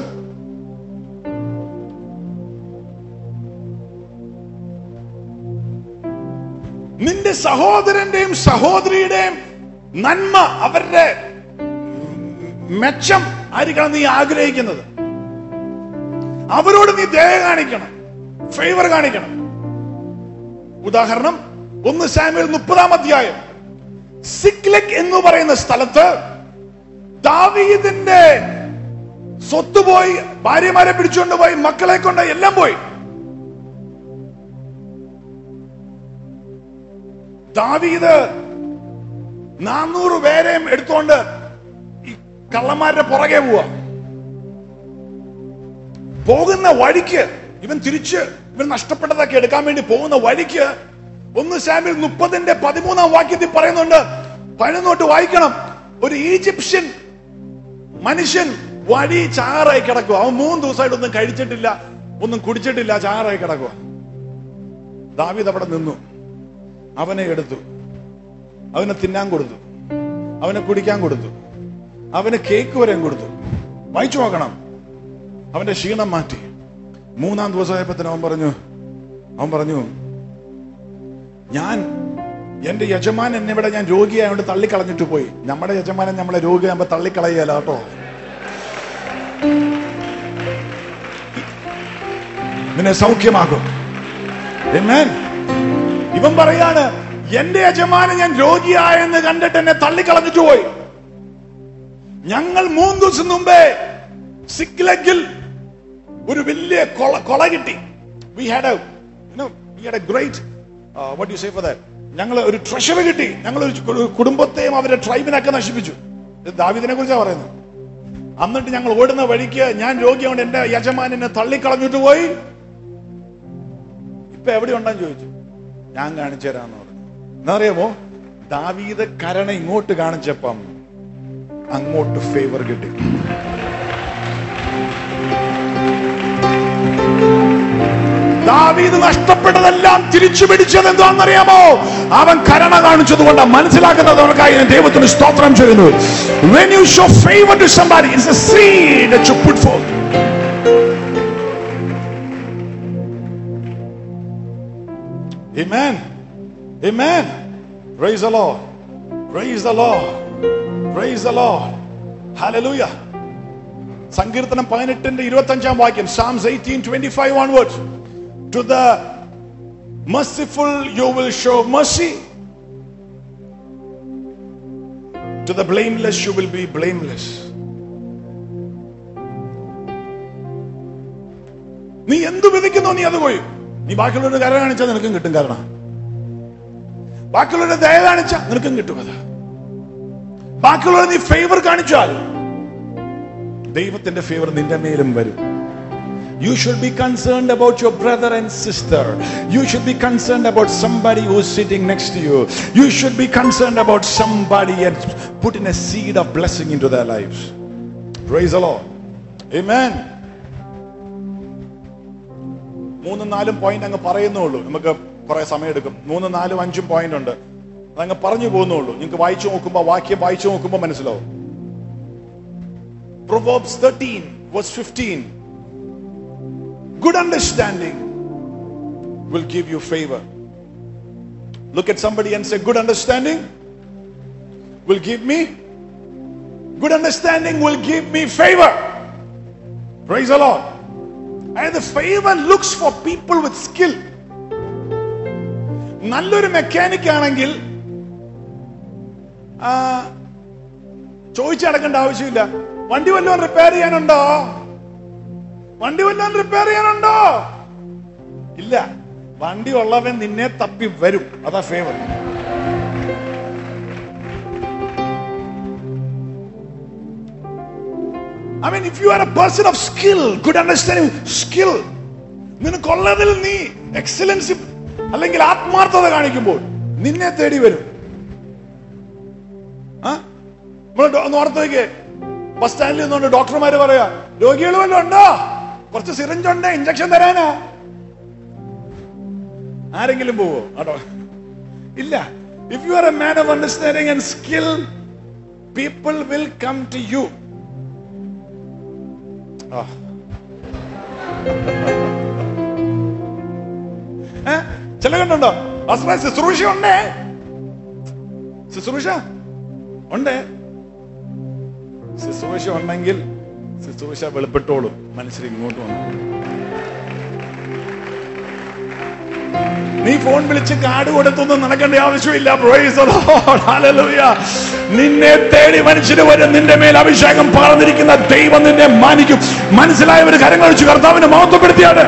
നിന്റെ സഹോദരന്റെയും സഹോദരിയുടെയും നന്മ അവരുടെ മെച്ചം ആയിരിക്കണം നീ ആഗ്രഹിക്കുന്നത് അവരോട് നീ ദയ കാണിക്കണം ഫേവർ കാണിക്കണം ഉദാഹരണം ഒന്ന് സാമ്യൽ മുപ്പതാം അധ്യായം സിക്ലക് എന്ന് പറയുന്ന സ്ഥലത്ത് ദാവീദിന്റെ സ്വത്ത് പോയി ഭാര്യമാരെ പിടിച്ചുകൊണ്ട് പോയി മക്കളെ കൊണ്ട് എല്ലാം പോയി ദാവീദ് നാനൂറ് പേരെയും എടുത്തോണ്ട് ഈ കള്ളന്മാരുടെ പുറകെ പോവാ പോകുന്ന വഴിക്ക് ഇവൻ തിരിച്ച് ഇവൻ നഷ്ടപ്പെട്ടതൊക്കെ എടുക്കാൻ വേണ്ടി പോകുന്ന വഴിക്ക് ഒന്ന് സാമ്പിൾ മുപ്പതിന്റെ പതിമൂന്നാം വാക്യത്തിൽ പറയുന്നുണ്ട് പതിനൊന്നോട്ട് വായിക്കണം ഒരു ഈജിപ്ഷ്യൻ മനുഷ്യൻ വഴി ചാറായി കിടക്കുക അവൻ മൂന്ന് ദിവസമായിട്ട് ഒന്നും കഴിച്ചിട്ടില്ല ഒന്നും കുടിച്ചിട്ടില്ല ചാറായി കിടക്കുക ദാവീദ് അവിടെ നിന്നു അവനെ എടുത്തു അവനെ തിന്നാൻ കൊടുത്തു അവനെ കുടിക്കാൻ കൊടുത്തു അവന് കേക്ക് വരെയും കൊടുത്തു വായിച്ചു നോക്കണം അവന്റെ ക്ഷീണം മാറ്റി മൂന്നാം ദിവസമായപ്പത്തിന് അവൻ പറഞ്ഞു അവൻ പറഞ്ഞു ഞാൻ എന്റെ യജമാനൻ എന്നെ ഇവിടെ ഞാൻ രോഗിയായോണ്ട് തള്ളിക്കളഞ്ഞിട്ട് പോയി നമ്മുടെ യജമാനൻ നമ്മളെ രോഗിയാകുമ്പോ തള്ളിക്കളയല കേട്ടോ നിന്നെ സൗഖ്യമാകും Amen. ഇവൻ പറയാണ് എന്റെ യജമാനൻ ഞാൻ രോഗിയായെന്ന് കണ്ടിട്ട് എന്നെ തള്ളിക്കളഞ്ഞിട്ട് പോയി ഞങ്ങൾ മൂന്ന് ദിവസം മുമ്പേ സിഗ്ലഗിൽ ഒരു വലിയ കൊള കൊള കിട്ടി we had we had a great what you say for that ഞങ്ങൾ ഒരു ട്രഷർ കിട്ടി ഞങ്ങൾ ഒരു ഒരു കുടുംബത്തെയും അവരുടെ ട്രൈബിനൊക്കെ നശിപ്പിച്ചു ഇത് ദാവിദിനെ കുറിച്ചാണ് പറയുന്നത് എന്നിട്ട് ഞങ്ങൾ ഓടുന്ന വഴിക്ക് ഞാൻ രോഗിയാകൊണ്ട് എന്റെ യജമാനെ തള്ളിക്കളഞ്ഞിട്ട് പോയി ഇപ്പൊ എവിടെ ഉണ്ടെന്ന് ചോദിച്ചു ഞാൻ കാണിച്ചു തരാന്ന് പറഞ്ഞു എന്നാ അറിയാമോ ദാവീദ് കരണ ഇങ്ങോട്ട് കാണിച്ചപ്പം അങ്ങോട്ട് ഫേവർ കിട്ടി ദാവീദ് നഷ്ടപ്പെട്ടതെല്ലാം തിരിച്ചു പിടിച്ചത് എന്താണെന്നറിയാമോ അവൻ കരുണ കാണിച്ചത് കൊണ്ട് മനസ്സിലാക്കുന്നത് അവർക്കായി ഞാൻ ദൈവത്തിന് സ്തോത്രം ചെയ്യുന്നു when you show favor to somebody it's a seed that you put forth amen amen praise the lord praise the lord praise the lord hallelujah സങ്കീർത്തനം പതിനെട്ടിന്റെ ഇരുപത്തി അഞ്ചാം വാക്യം Psalms eighteen twenty five onwards to the merciful you will show mercy to the blameless you will be blameless നീ എന്ത് വിധിക്കുന്നോ നീ അത് പോയി നീ ബാക്കിയുള്ളവരുടെ കര കാണിച്ചാൽ നിനക്കും കിട്ടും കാരണം ബാക്കിയുള്ളവരുടെ ദയ കാണിച്ചാൽ നിനക്കും കിട്ടും അത് ബാക്കിയുള്ളവർ നീ ഫേവർ കാണിച്ചാൽ ദൈവത്തിന്റെ ഫേവർ നിന്റെ മേലും വരും You should be concerned about your brother and sister. You should be concerned about somebody who's sitting next to you. You should be concerned about somebody and put in a seed of blessing into their lives. Praise the Lord. Amen. മൂന്നും നാലും point അങ്ങ് പറയുന്നുള്ളൂ നമുക്ക് കുറെ സമയം എടുക്കും മൂന്നും നാലും അഞ്ചും പോയിന്റ് ഉണ്ട് അതങ്ങ് പറഞ്ഞു പോകുന്നുള്ളൂ നിങ്ങൾക്ക് വായിച്ചു നോക്കുമ്പോൾ വാക്യം വായിച്ചു നോക്കുമ്പോൾ മനസ്സിലാവും Proverbs 13 verse 15 Good understanding will give you favor. Look at somebody and say, Good understanding will give me. Good understanding will give me favor. Praise the Lord. And the favor looks for people with skill. നല്ലൊരു mechanic ആണെങ്കിൽ ആ, ചോദിച്ചടക്കേണ്ട ആവശ്യമില്ല വണ്ടി വല്ലതും repair ചെയ്യാനുണ്ടോ വണ്ടി വല്ലതും repair ചെയ്യാനുണ്ടോ ഇല്ല വണ്ടി ഉള്ളവൻ നിന്നെ തപ്പി വരും അതാ favour I mean, if you are a person of skill, good understanding, skill, നിനക്കുള്ളതിൽ നീ എക്സലൻസ് അല്ലെങ്കിൽ ആത്മാർത്ഥത കാണിക്കുമ്പോൾ നിന്നെ തേടി വരും ആ നമ്മൾ ഒന്ന് ഓർത്ത് നോക്കിയേ ബസ് സ്റ്റാൻഡിൽ നിന്നുകൊണ്ട് ഡോക്ടർമാര് പറയാ രോഗികൾ വല്ലതും ഉണ്ടോ കുറച്ച് സിറിഞ്ച് ഉണ്ട് ഇഞ്ചക്ഷൻ തരാനാ ആരെങ്കിലും പോവോ ആട്ടോ ഇല്ല if you are a man of understanding and skill people will come to you ചില കണ്ടുണ്ടോ അസ്മ ശുശ്രൂഷ ഉണ്ടേ ശുശ്രൂഷ ഉണ്ടേ ശുശ്രൂഷ ഉണ്ടെങ്കിൽ ശുശ്രൂഷ വെളിപ്പെട്ടോളും മനുഷ്യർ ഇങ്ങോട്ട് വന്നു നീ ഫോൺ വിളിച്ച് കാർഡ് കൊടുത്തൊന്നും നടക്കേണ്ട ആവശ്യമില്ല Praise the Lord. Hallelujah. നിന്നെ തേടി മനുഷ്യര് വരും നിന്റെ മേൽ അഭിഷേകം പകർന്നിരിക്കുന്ന ദൈവം നിന്നെ മാനിക്കും മനസ്സിലായവർ കരങ്ങൾ വെച്ച് കർത്താവിനെ മഹത്വപ്പെടുത്തിയാണ്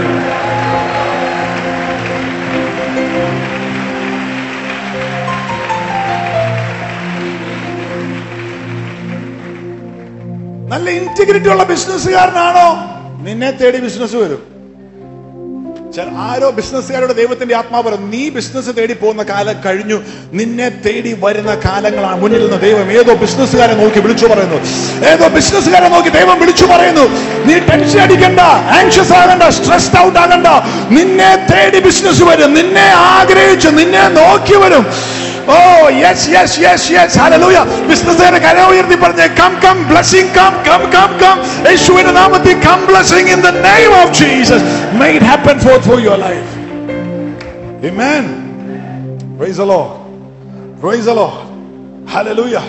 നല്ല ഇന്റഗ്രിറ്റി ഉള്ള ബിസിനസ്സുകാരനാണോ നിന്നെ തേടി ബിസിനസ് വരും ചെ- ആരോ ബിസിനസ്സുകാരുടെ ദൈവത്തിന്റെ ആത്മാവ് പറയും നീ ബിസിനസ് തേടി പോകുന്ന കാലം കഴിഞ്ഞു നിന്നെ തേടി വരുന്ന കാലങ്ങളാണ് മുന്നിൽ നിന്ന് ദൈവം ഏതോ ബിസിനസ്സുകാരെ നോക്കി വിളിച്ചു പറയുന്നു ഏതോ ബിസിനസ്സുകാരെ നോക്കി ദൈവം വിളിച്ചു പറയുന്നു നീ ടെൻഷൻ അടിക്കണ്ട ആൻഷ്യസ് ആകണ്ട സ്ട്രെസ്ഡ് ഔട്ട് ആകണ്ട നിന്നെ തേടി ബിസിനസ് വരും നിന്നെ ആഗ്രഹിച്ച് നിന്നെ നോക്കി വരും oh yes yes yes yes hallelujah ബിസിനസ്സുകാരെ കര ഉയർത്തി പറഞ്ഞേ come come blessing come come come come യേശുവിന്റെ നാമത്തിൽ come blessing in the name of Jesus may it happen for for your life amen praise the Lord praise the Lord hallelujah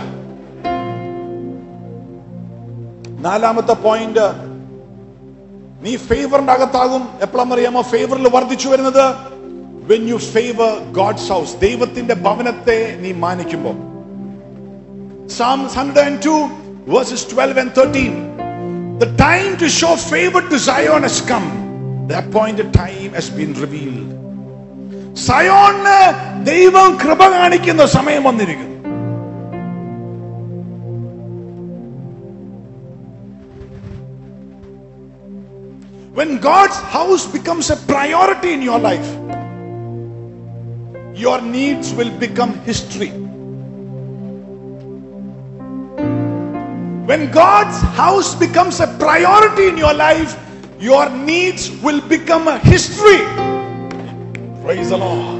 നാലാമത്തെ point നീ ഫേവറിന്റെ അകത്താകും എപ്പോഴാണെന്നറിയാമോ ഫേവറിൽ വർദ്ധിച്ചു വരുന്നത് when U favour God's house ദൈവത്തിന്റെ ഭവനത്തെ നീ മാനിക്കുമ്പോൾ Psalms 102 verses 12 and 13 The time to show favor to Zion has come the appointed time has been revealed സയോണിന് ദൈവം കൃപ കാണിക്കുന്ന സമയം വന്നിരിക്കുന്നു When God's house becomes a priority in your life, your needs will become history. When God's house becomes a priority in your life, your needs will become a history. Praise the Lord.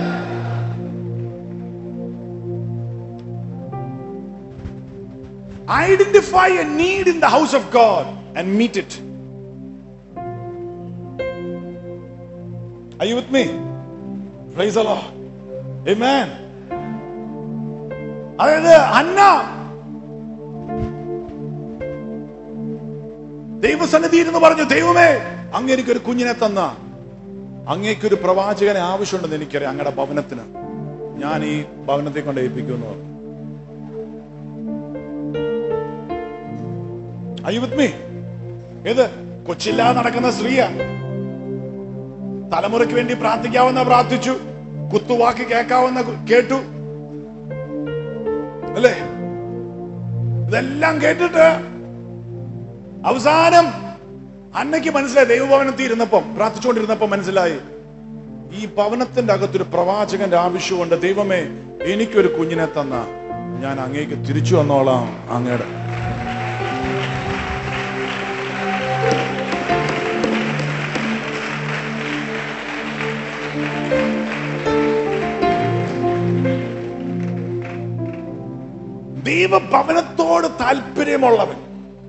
Identify a need in the house of God and meet it. Are you with me? Praise the Lord. Amen. അതായത് അന്ന ദൈവസന്നിധി എന്ന് പറഞ്ഞു ദൈവമേ അങ്ങ് എനിക്കൊരു കുഞ്ഞിനെ തന്ന അങ്ങേക്കൊരു പ്രവാചകനെ ആവശ്യമുണ്ടെന്ന് എനിക്കറിയാം അങ്ങയുടെ ഭവനത്തിന് ഞാൻ ഈ ഭവനത്തെ കൊണ്ട് ഏൽപ്പിക്കുമെന്ന് പറഞ്ഞു Are you with me? ഏത് കൊച്ചില്ലാതെ നടക്കുന്ന സ്ത്രീയാ തലമുറയ്ക്ക് വേണ്ടി പ്രാർത്ഥിക്കാവുന്ന പ്രാർത്ഥിച്ചു കുത്തുവാക്ക് കേൾക്കാവുന്ന കു- കേട്ടു അല്ലേ ഇതെല്ലാം കേട്ടിട്ട് അവസാനം അന്നയ്ക്ക് മനസ്സിലായി ദൈവഭവനത്തിൽ ഇരുന്നപ്പം പ്രാർത്ഥിച്ചുകൊണ്ടിരുന്നപ്പം മനസ്സിലായി ഈ ഭവനത്തിന്റെ അകത്തൊരു പ്രവാചകന്റെ ആവശ്യമുണ്ട് ദൈവമേ എനിക്കൊരു കുഞ്ഞിനെ തന്ന ഞാൻ അങ്ങേക്ക് തിരിച്ചു വന്നോളാം അങ്ങയുടെ ദൈവഭവനത്തോട് താല്പര്യമുള്ളവൻ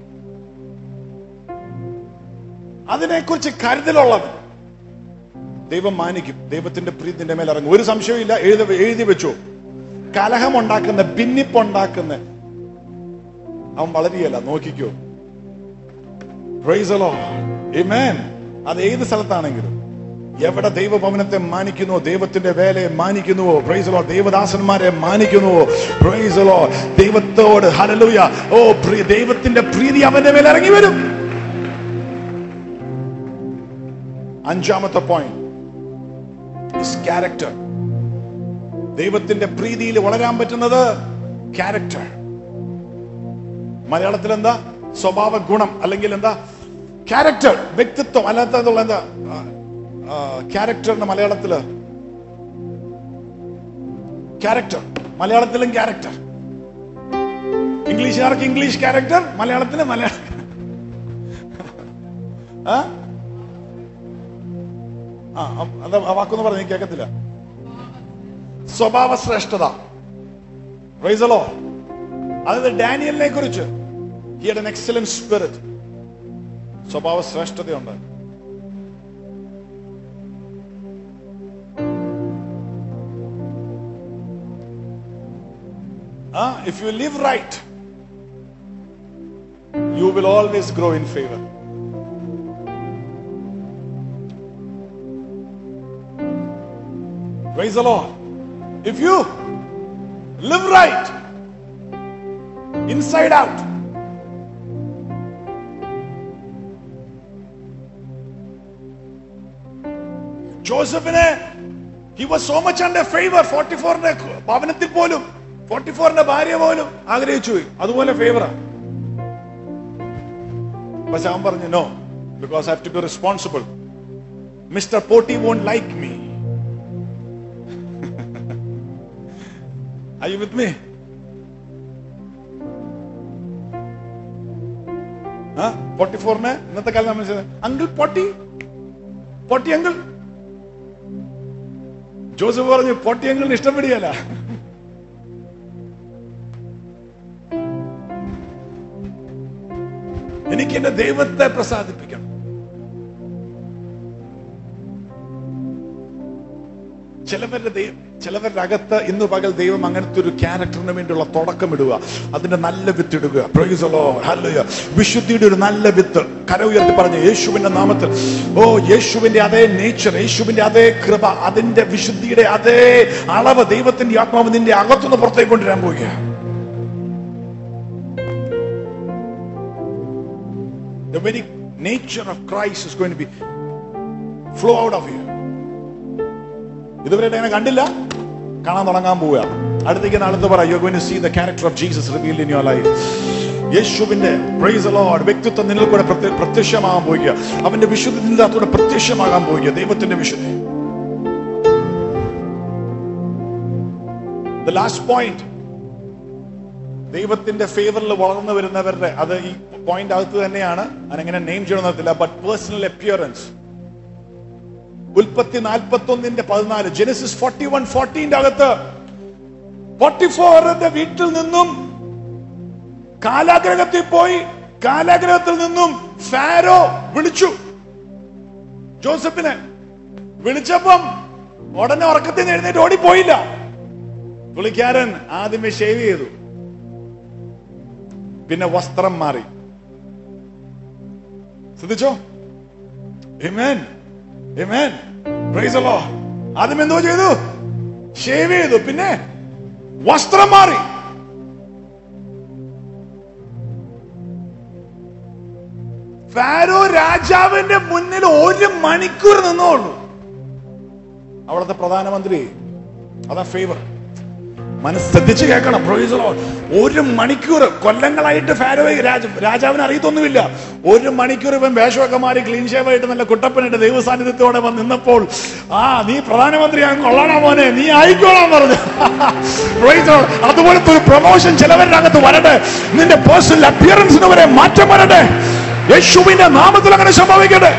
അതിനെക്കുറിച്ച് കരുതലുള്ളവൻ ദൈവം മാനിക്കും ദൈവത്തിന്റെ പ്രീതി നിന്റെ മേൽ ഇറങ്ങും ഒരു സംശയമില്ല എഴുതി എഴുതി വെച്ചോ കലഹമുണ്ടാക്കുന്ന ഭിന്നിപ്പുണ്ടാക്കുന്ന അവൻ വളരെയല്ല നോക്കിക്കോ Praise the Lord. Amen. അത് ഏത് സ്ഥലത്താണെങ്കിലും എവിടെ ദൈവഭവനത്തെ മാനിക്കുന്നുവോ ദൈവത്തിന്റെ വേലയെ മാനിക്കുന്നുവോ പ്രൈസ് ലോ ദൈവദാസന്മാരെ മാനിക്കുന്നുവോ പ്രൈസ് ലോ ദൈവത്തോട് ഹലലൂയ ഓ പ്രിയ ദൈവത്തിന്റെ പ്രീതി അവന്റെ മേൽ ഇറങ്ങി വരും അഞ്ചാമത്തെ പോയിന്റ് ക്യാരക്ടർ ദൈവത്തിന്റെ പ്രീതിയിൽ വളരാൻ പറ്റുന്നത് ക്യാരക്ടർ മലയാളത്തിൽ എന്താ സ്വഭാവ ഗുണം അല്ലെങ്കിൽ എന്താ ക്യാരക്ടർ വ്യക്തിത്വം അല്ലാത്തതുള്ള എന്താ ക്യാരക്ടറിന്റെ മലയാളത്തില് ക്യാരക്ടർ മലയാളത്തിലും ക്യാരക്ടർ ഇംഗ്ലീഷുകാർക്ക് ഇംഗ്ലീഷ് ക്യാരക്ടർ മലയാളത്തില് മലയാളം ആ ആ, എന്താ ആ വാക്കൊന്ന് പറഞ്ഞു കേൾക്കത്തില്ല സ്വഭാവ ശ്രേഷ്ഠത റൈസലോ അതായത് ഡാനിയലിനെ കുറിച്ച് he had an excellent spirit സ്വഭാവ ശ്രേഷ്ഠതയുണ്ട് Ah, if you live right, you will always grow in favor. Praise the Lord. If you live right, inside out, ജോസഫിന് he was so much under favour forty ഫോറിന്റെ ഭവനത്തിൽ പോലും forty ഫോറിന്റെ ഭാര്യ പോലും ആഗ്രഹിച്ചു പോയി അതുപോലെ ഫേവറാ പക്ഷെ അവൻ പറഞ്ഞു no because have to be responsible mister പോട്ടി won't like me I you with me forty ഫോറിന് ഇന്നത്തെ കാലം നമ്മൾ അങ്കിൾ പൊട്ടി പൊട്ടി അങ്കിൾ ജോസഫ് പറഞ്ഞു പൊട്ടി അങ്കിളിന് ഇഷ്ടപ്പെടുകയല്ല എനിക്ക് എന്റെ ദൈവത്തെ പ്രസാദിപ്പിക്കണം ചിലവരുടെ ദൈവം ചിലവരുടെ അകത്ത് ഇന്ന് പകൽ ദൈവം അങ്ങനത്തെ ഒരു ക്യാരക്ടറിന് വേണ്ടിയുള്ള തുടക്കം ഇടുക അതിന്റെ നല്ല വിത്ത് ഇടുക Praise the Lord. Hallelujah. വിശുദ്ധിയുടെ ഒരു നല്ല വിത്ത് കര ഉയർത്തി പറഞ്ഞു യേശുവിന്റെ നാമത്തിൽ ഓ യേശുവിന്റെ അതേ നേച്ചർ യേശുവിന്റെ അതേ കൃപ അതിന്റെ വിശുദ്ധിയുടെ അതേ അളവ് ദൈവത്തിന്റെ ആത്മാവ് നിന്റെ അകത്തുനിന്ന് പുറത്തേക്ക് കൊണ്ടുവരാൻ പോവുക The very nature of Christ is going to be flow out of you. ഇതുവരെ അങ്ങനെ കണ്ടില്ല കാണാൻ തുടങ്ങാൻ പോവുക അടുത്തേക്ക് അടുത്ത് പറ you going to see the character of Jesus revealed in your life യേശുവിന്റെ പ്രൈസ് ലോർഡ് വ്യക്തിത്വം നിന്നിൽ കൂടെ പ്രത്യ- പ്രത്യക്ഷമാകാൻ പോവുക അവന്റെ വിശുദ്ധി നിന്റെ അകത്തൂടെ പ്രത്യക്ഷമാകാൻ പോവുക ദൈവത്തിന്റെ വിശുദ്ധി The last point ദൈവത്തിന്റെ ഫേവറിൽ വളർന്നു വരുന്നവരുടെ അത് ഈ പോയിന്റ് അകത്ത് തന്നെയാണ് അതെങ്ങനെ നെയിം ചെയ്യണമെന്നില്ല ബട്ട് പേഴ്സണൽ അപ്പിയറൻസ് ഉൽപ്പത്തി നാൽപ്പത്തി ഒന്നിന്റെ പതിനാല് ജെനസിസ് ഫോർട്ടി വൺ ഫോർട്ടീന്റെ അകത്ത് ഫോർട്ടി ഫോറിന്റെ വീട്ടിൽ നിന്നും കാലാഗ്രഹത്തിൽ പോയി കാലാഗ്രഹത്തിൽ നിന്നും ഫാരോ വിളിച്ചു ജോസഫിനെ വിളിച്ചപ്പം ഉടനെ ഉറക്കത്തിൽ നിന്ന് എഴുന്നേറ്റ് ഓടിപ്പോയില്ല പുള്ളിക്കാരൻ ആദ്യമേ ഷേവ് ചെയ്തു പിന്നെ വസ്ത്രം മാറി ശ്രദ്ധിച്ചോ Amen. Amen. Praise the Lord. ആദ്യം എന്തോ ചെയ്തു ഷേവ് ചെയ്തു പിന്നെ വസ്ത്രം മാറി ഫാരോ രാജാവിന്റെ മുന്നിൽ ഒരു മണിക്കൂർ നിന്നോളൂ അവിടുത്തെ പ്രധാനമന്ത്രി അതാ ഫേവർ മനസ്സ് ശ്രദ്ധിച്ച് കേൾക്കണം Praise the Lord. ഒരു മണിക്കൂർ കൊല്ലങ്ങളായിട്ട് ഫാരോ രാജ രാജാവിന് അറിയത്തൊന്നുമില്ല ഒരു മണിക്കൂർ ഇവൻ വേഷമൊക്കെ മാറി ക്ലീൻ ഷേവായിട്ട് നല്ല കുട്ടപ്പനായിട്ട് ദൈവ സാന്നിധ്യത്തോടെ വന്ന് നിന്നപ്പോൾ ആ നീ പ്രധാനമന്ത്രിയാകും കൊള്ളാണോ മോനെ നീ ആയിക്കോളാം പറഞ്ഞു Praise the Lord. അതുപോലത്തെ ഒരു പ്രൊമോഷൻ ചിലവരുടെ അകത്ത് വരട്ടെ നിന്റെ പേഴ്സണൽ അപ്പിയറൻസിന് വരെ മാറ്റം വരട്ടെ യേശുവിന്റെ നാമത്തിൽ അങ്ങനെ സംഭവിക്കട്ടെ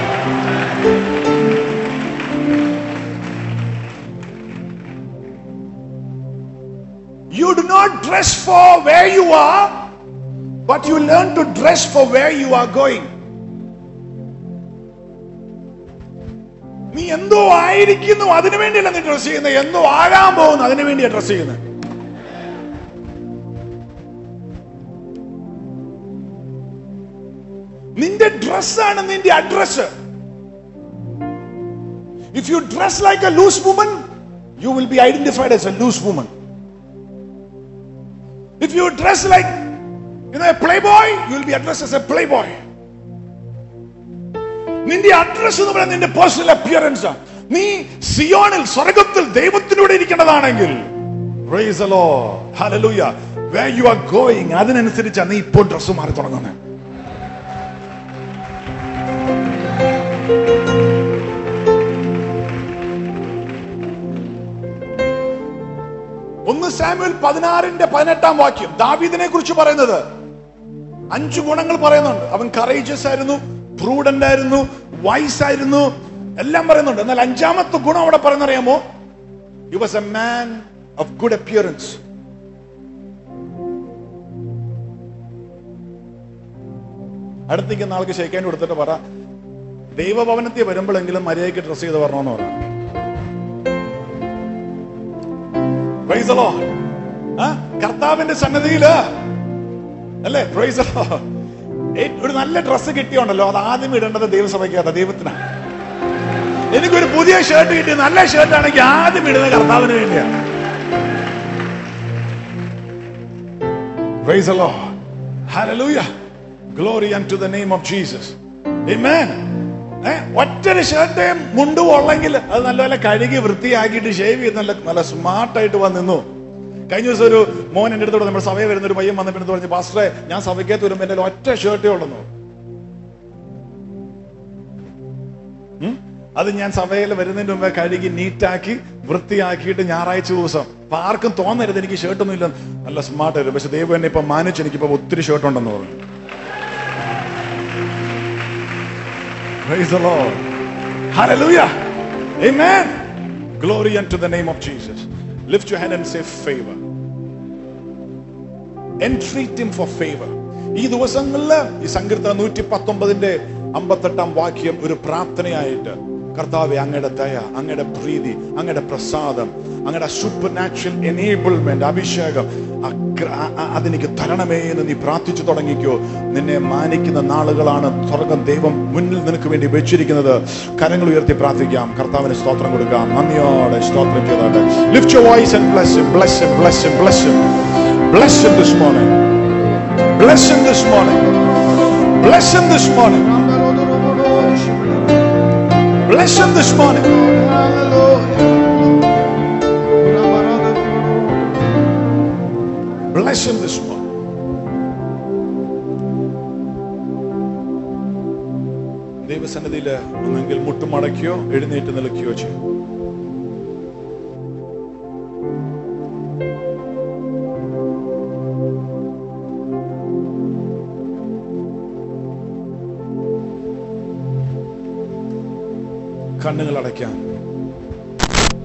You do not dress for where you are, but you learn to dress for where you are going. നീ എന്തോ ആയിരിക്കുന്നു അതിനു വേണ്ടിയല്ല നീ ഡ്രസ് ചെയ്യുന്നത് എന്തോ ആകാൻ പോകുന്നു അതിനു വേണ്ടിയാ ഡ്രസ് ചെയ്യുന്നത് നിന്റെ ഡ്രസ്സാണ് നിന്റെ address if you dress like a loose woman you will be identified as a loose woman If you dress like you know a playboy, you will be addressed as a playboy. നിന്റെ address എന്ന് പറയുന്നത് നിന്റെ personal appearance നീ സിയോണിൽ സ്വർഗത്തിൽ ദൈവത്തിലൂടെ ഇരിക്കേണ്ടതാണെങ്കിൽ Praise the Lord. Hallelujah. Where you are going അതിനനുസരിച്ചാണ് നീ ഇപ്പോൾ dress മാറി തുടങ്ങുന്നത് ഒന്ന് സാമുവൽ പതിനാറിന്റെ പതിനെട്ടാം വാക്യം ദാവീദിനെ കുറിച്ച് പറയുന്നത് അഞ്ചു ഗുണങ്ങൾ പറയുന്നുണ്ട് അവൻ കറേജസ് ആയിരുന്നു പ്രൂഡന്റ് ആയിരുന്നു വൈസ് ആയിരുന്നു എല്ലാം പറയുന്നുണ്ട് എന്നാൽ അഞ്ചാമത്തെ ഗുണം അവിടെ പറയുന്നറിയാമോ you was a man of good appearance അടുത്തേക്ക് ആൾക്ക് ഷെയ്ക്കാൻ കൊടുത്തിട്ട് പറ ദൈവഭവനത്തിൽ വരുമ്പോഴെങ്കിലും മര്യാദയ്ക്ക് ഡ്രസ് ചെയ്ത് വരണമെന്ന് പറ Praise the Lord. ആ? കർത്താവിന്റെ സന്നദ്ധിയില് അല്ലേ പ്രൈസ് the Lord. ഏ- ഒരു നല്ല ഡ്രസ്സ് കിട്ടിയോണ്ടല്ലോ അത് ആദ്യം ഇടേണ്ടത് ദൈവസഭയ്ക്കകത്ത ദൈവത്തിനാണ് എനിക്കൊരു പുതിയ ഷർട്ട് കിട്ടി നല്ല ഷർട്ട് ആണെങ്കിൽ ആദ്യം ഇടുന്നത് കർത്താവിന് വേണ്ടിയാണ് Praise the Lord. Hallelujah. Glory unto the name of Jesus. Amen. ഏ, ഒറ്റൊരു ഷർട്ട് മുണ്ടും ഉള്ളെങ്കിൽ അത് നല്ലപോലെ കഴുകി വൃത്തിയാക്കിയിട്ട് ഷേവ് ചെയ്ത് നല്ല നല്ല സ്മാർട്ടായിട്ട് വന്ന് നിന്നു കഴിഞ്ഞ ദിവസം ഒരു മോൻ എൻ്റെ അടുത്തോടെ നമ്മുടെ സഭയിൽ വരുന്ന ഒരു പയ്യൻ വന്നപ്പോൾ എടുത്ത് പറഞ്ഞു പാസ്റ്ററെ ഞാൻ സഭയ്ക്കകത്ത് വരുമ്പോൾ എൻ്റെ ഒറ്റ ഷർട്ടേ ഉള്ളെന്നു ഉം? അത് ഞാൻ സഭയിൽ വരുന്നതിന് മുമ്പേ കഴുകി നീറ്റാക്കി വൃത്തിയാക്കിയിട്ട് ഞായറാഴ്ച ദിവസം അപ്പൊ ആർക്കും തോന്നരുത് എനിക്ക് ഷർട്ടൊന്നും ഇല്ല നല്ല സ്മാർട്ട് ആയിരുന്നു പക്ഷെ ദൈവം എന്നെ ഇപ്പൊ മാനിച്ച് എനിക്കിപ്പോ ഒത്തിരി ഷർട്ട് ഉണ്ടെന്ന് പറഞ്ഞു Praise the Lord. Hallelujah. Amen. Glory unto the name of Jesus. Lift your hand and say favor. Entreat him for favor. ഈ ദിവസങ്ങളിൽ ഈ സങ്കീർത്തനം നൂറ്റി പത്തൊമ്പതിന്റെ അമ്പത്തെട്ടാം വാക്യം ഒരു പ്രാർത്ഥനയായിട്ട് കർത്താവെ അങ്ങയുടെ ദയ അങ്ങയുടെ പ്രീതി അങ്ങയുടെ പ്രസാദം അങ്ങയുടെ സൂപ്പർ നാച്ചുറൽ എനേബിൾമെന്റ് അഭിഷേകം അഗ്ര- അ- അ- അതെനിക്ക് തരണമേ എന്ന് നീ പ്രാർത്ഥിച്ചു തുടങ്ങിക്കോ നിന്നെ മാനിക്കുന്ന നാളുകളാണ് സ്വർഗം ദൈവം മുന്നിൽ നിനക്ക് വേണ്ടി വെച്ചിരിക്കുന്നത് കരങ്ങൾ ഉയർത്തി പ്രാർത്ഥിക്കാം കർത്താവിന് സ്തോത്രം കൊടുക്കാം നന്ദിയോടെ സ്തോത്രം ചെയ്താട്ടെ lift your voice and bless him bless him bless him bless him bless him this morning bless him this morning bless him this morning bless him this morning Bless him this morning. ദൈവസന്നിധിയിൽ ഒന്നെങ്കിൽ മുട്ടുമടക്കിയോ എഴുന്നേറ്റ് നിൽക്കുകയോ ചെയ്യും കണ്ണുകൾ അടയ്ക്കാം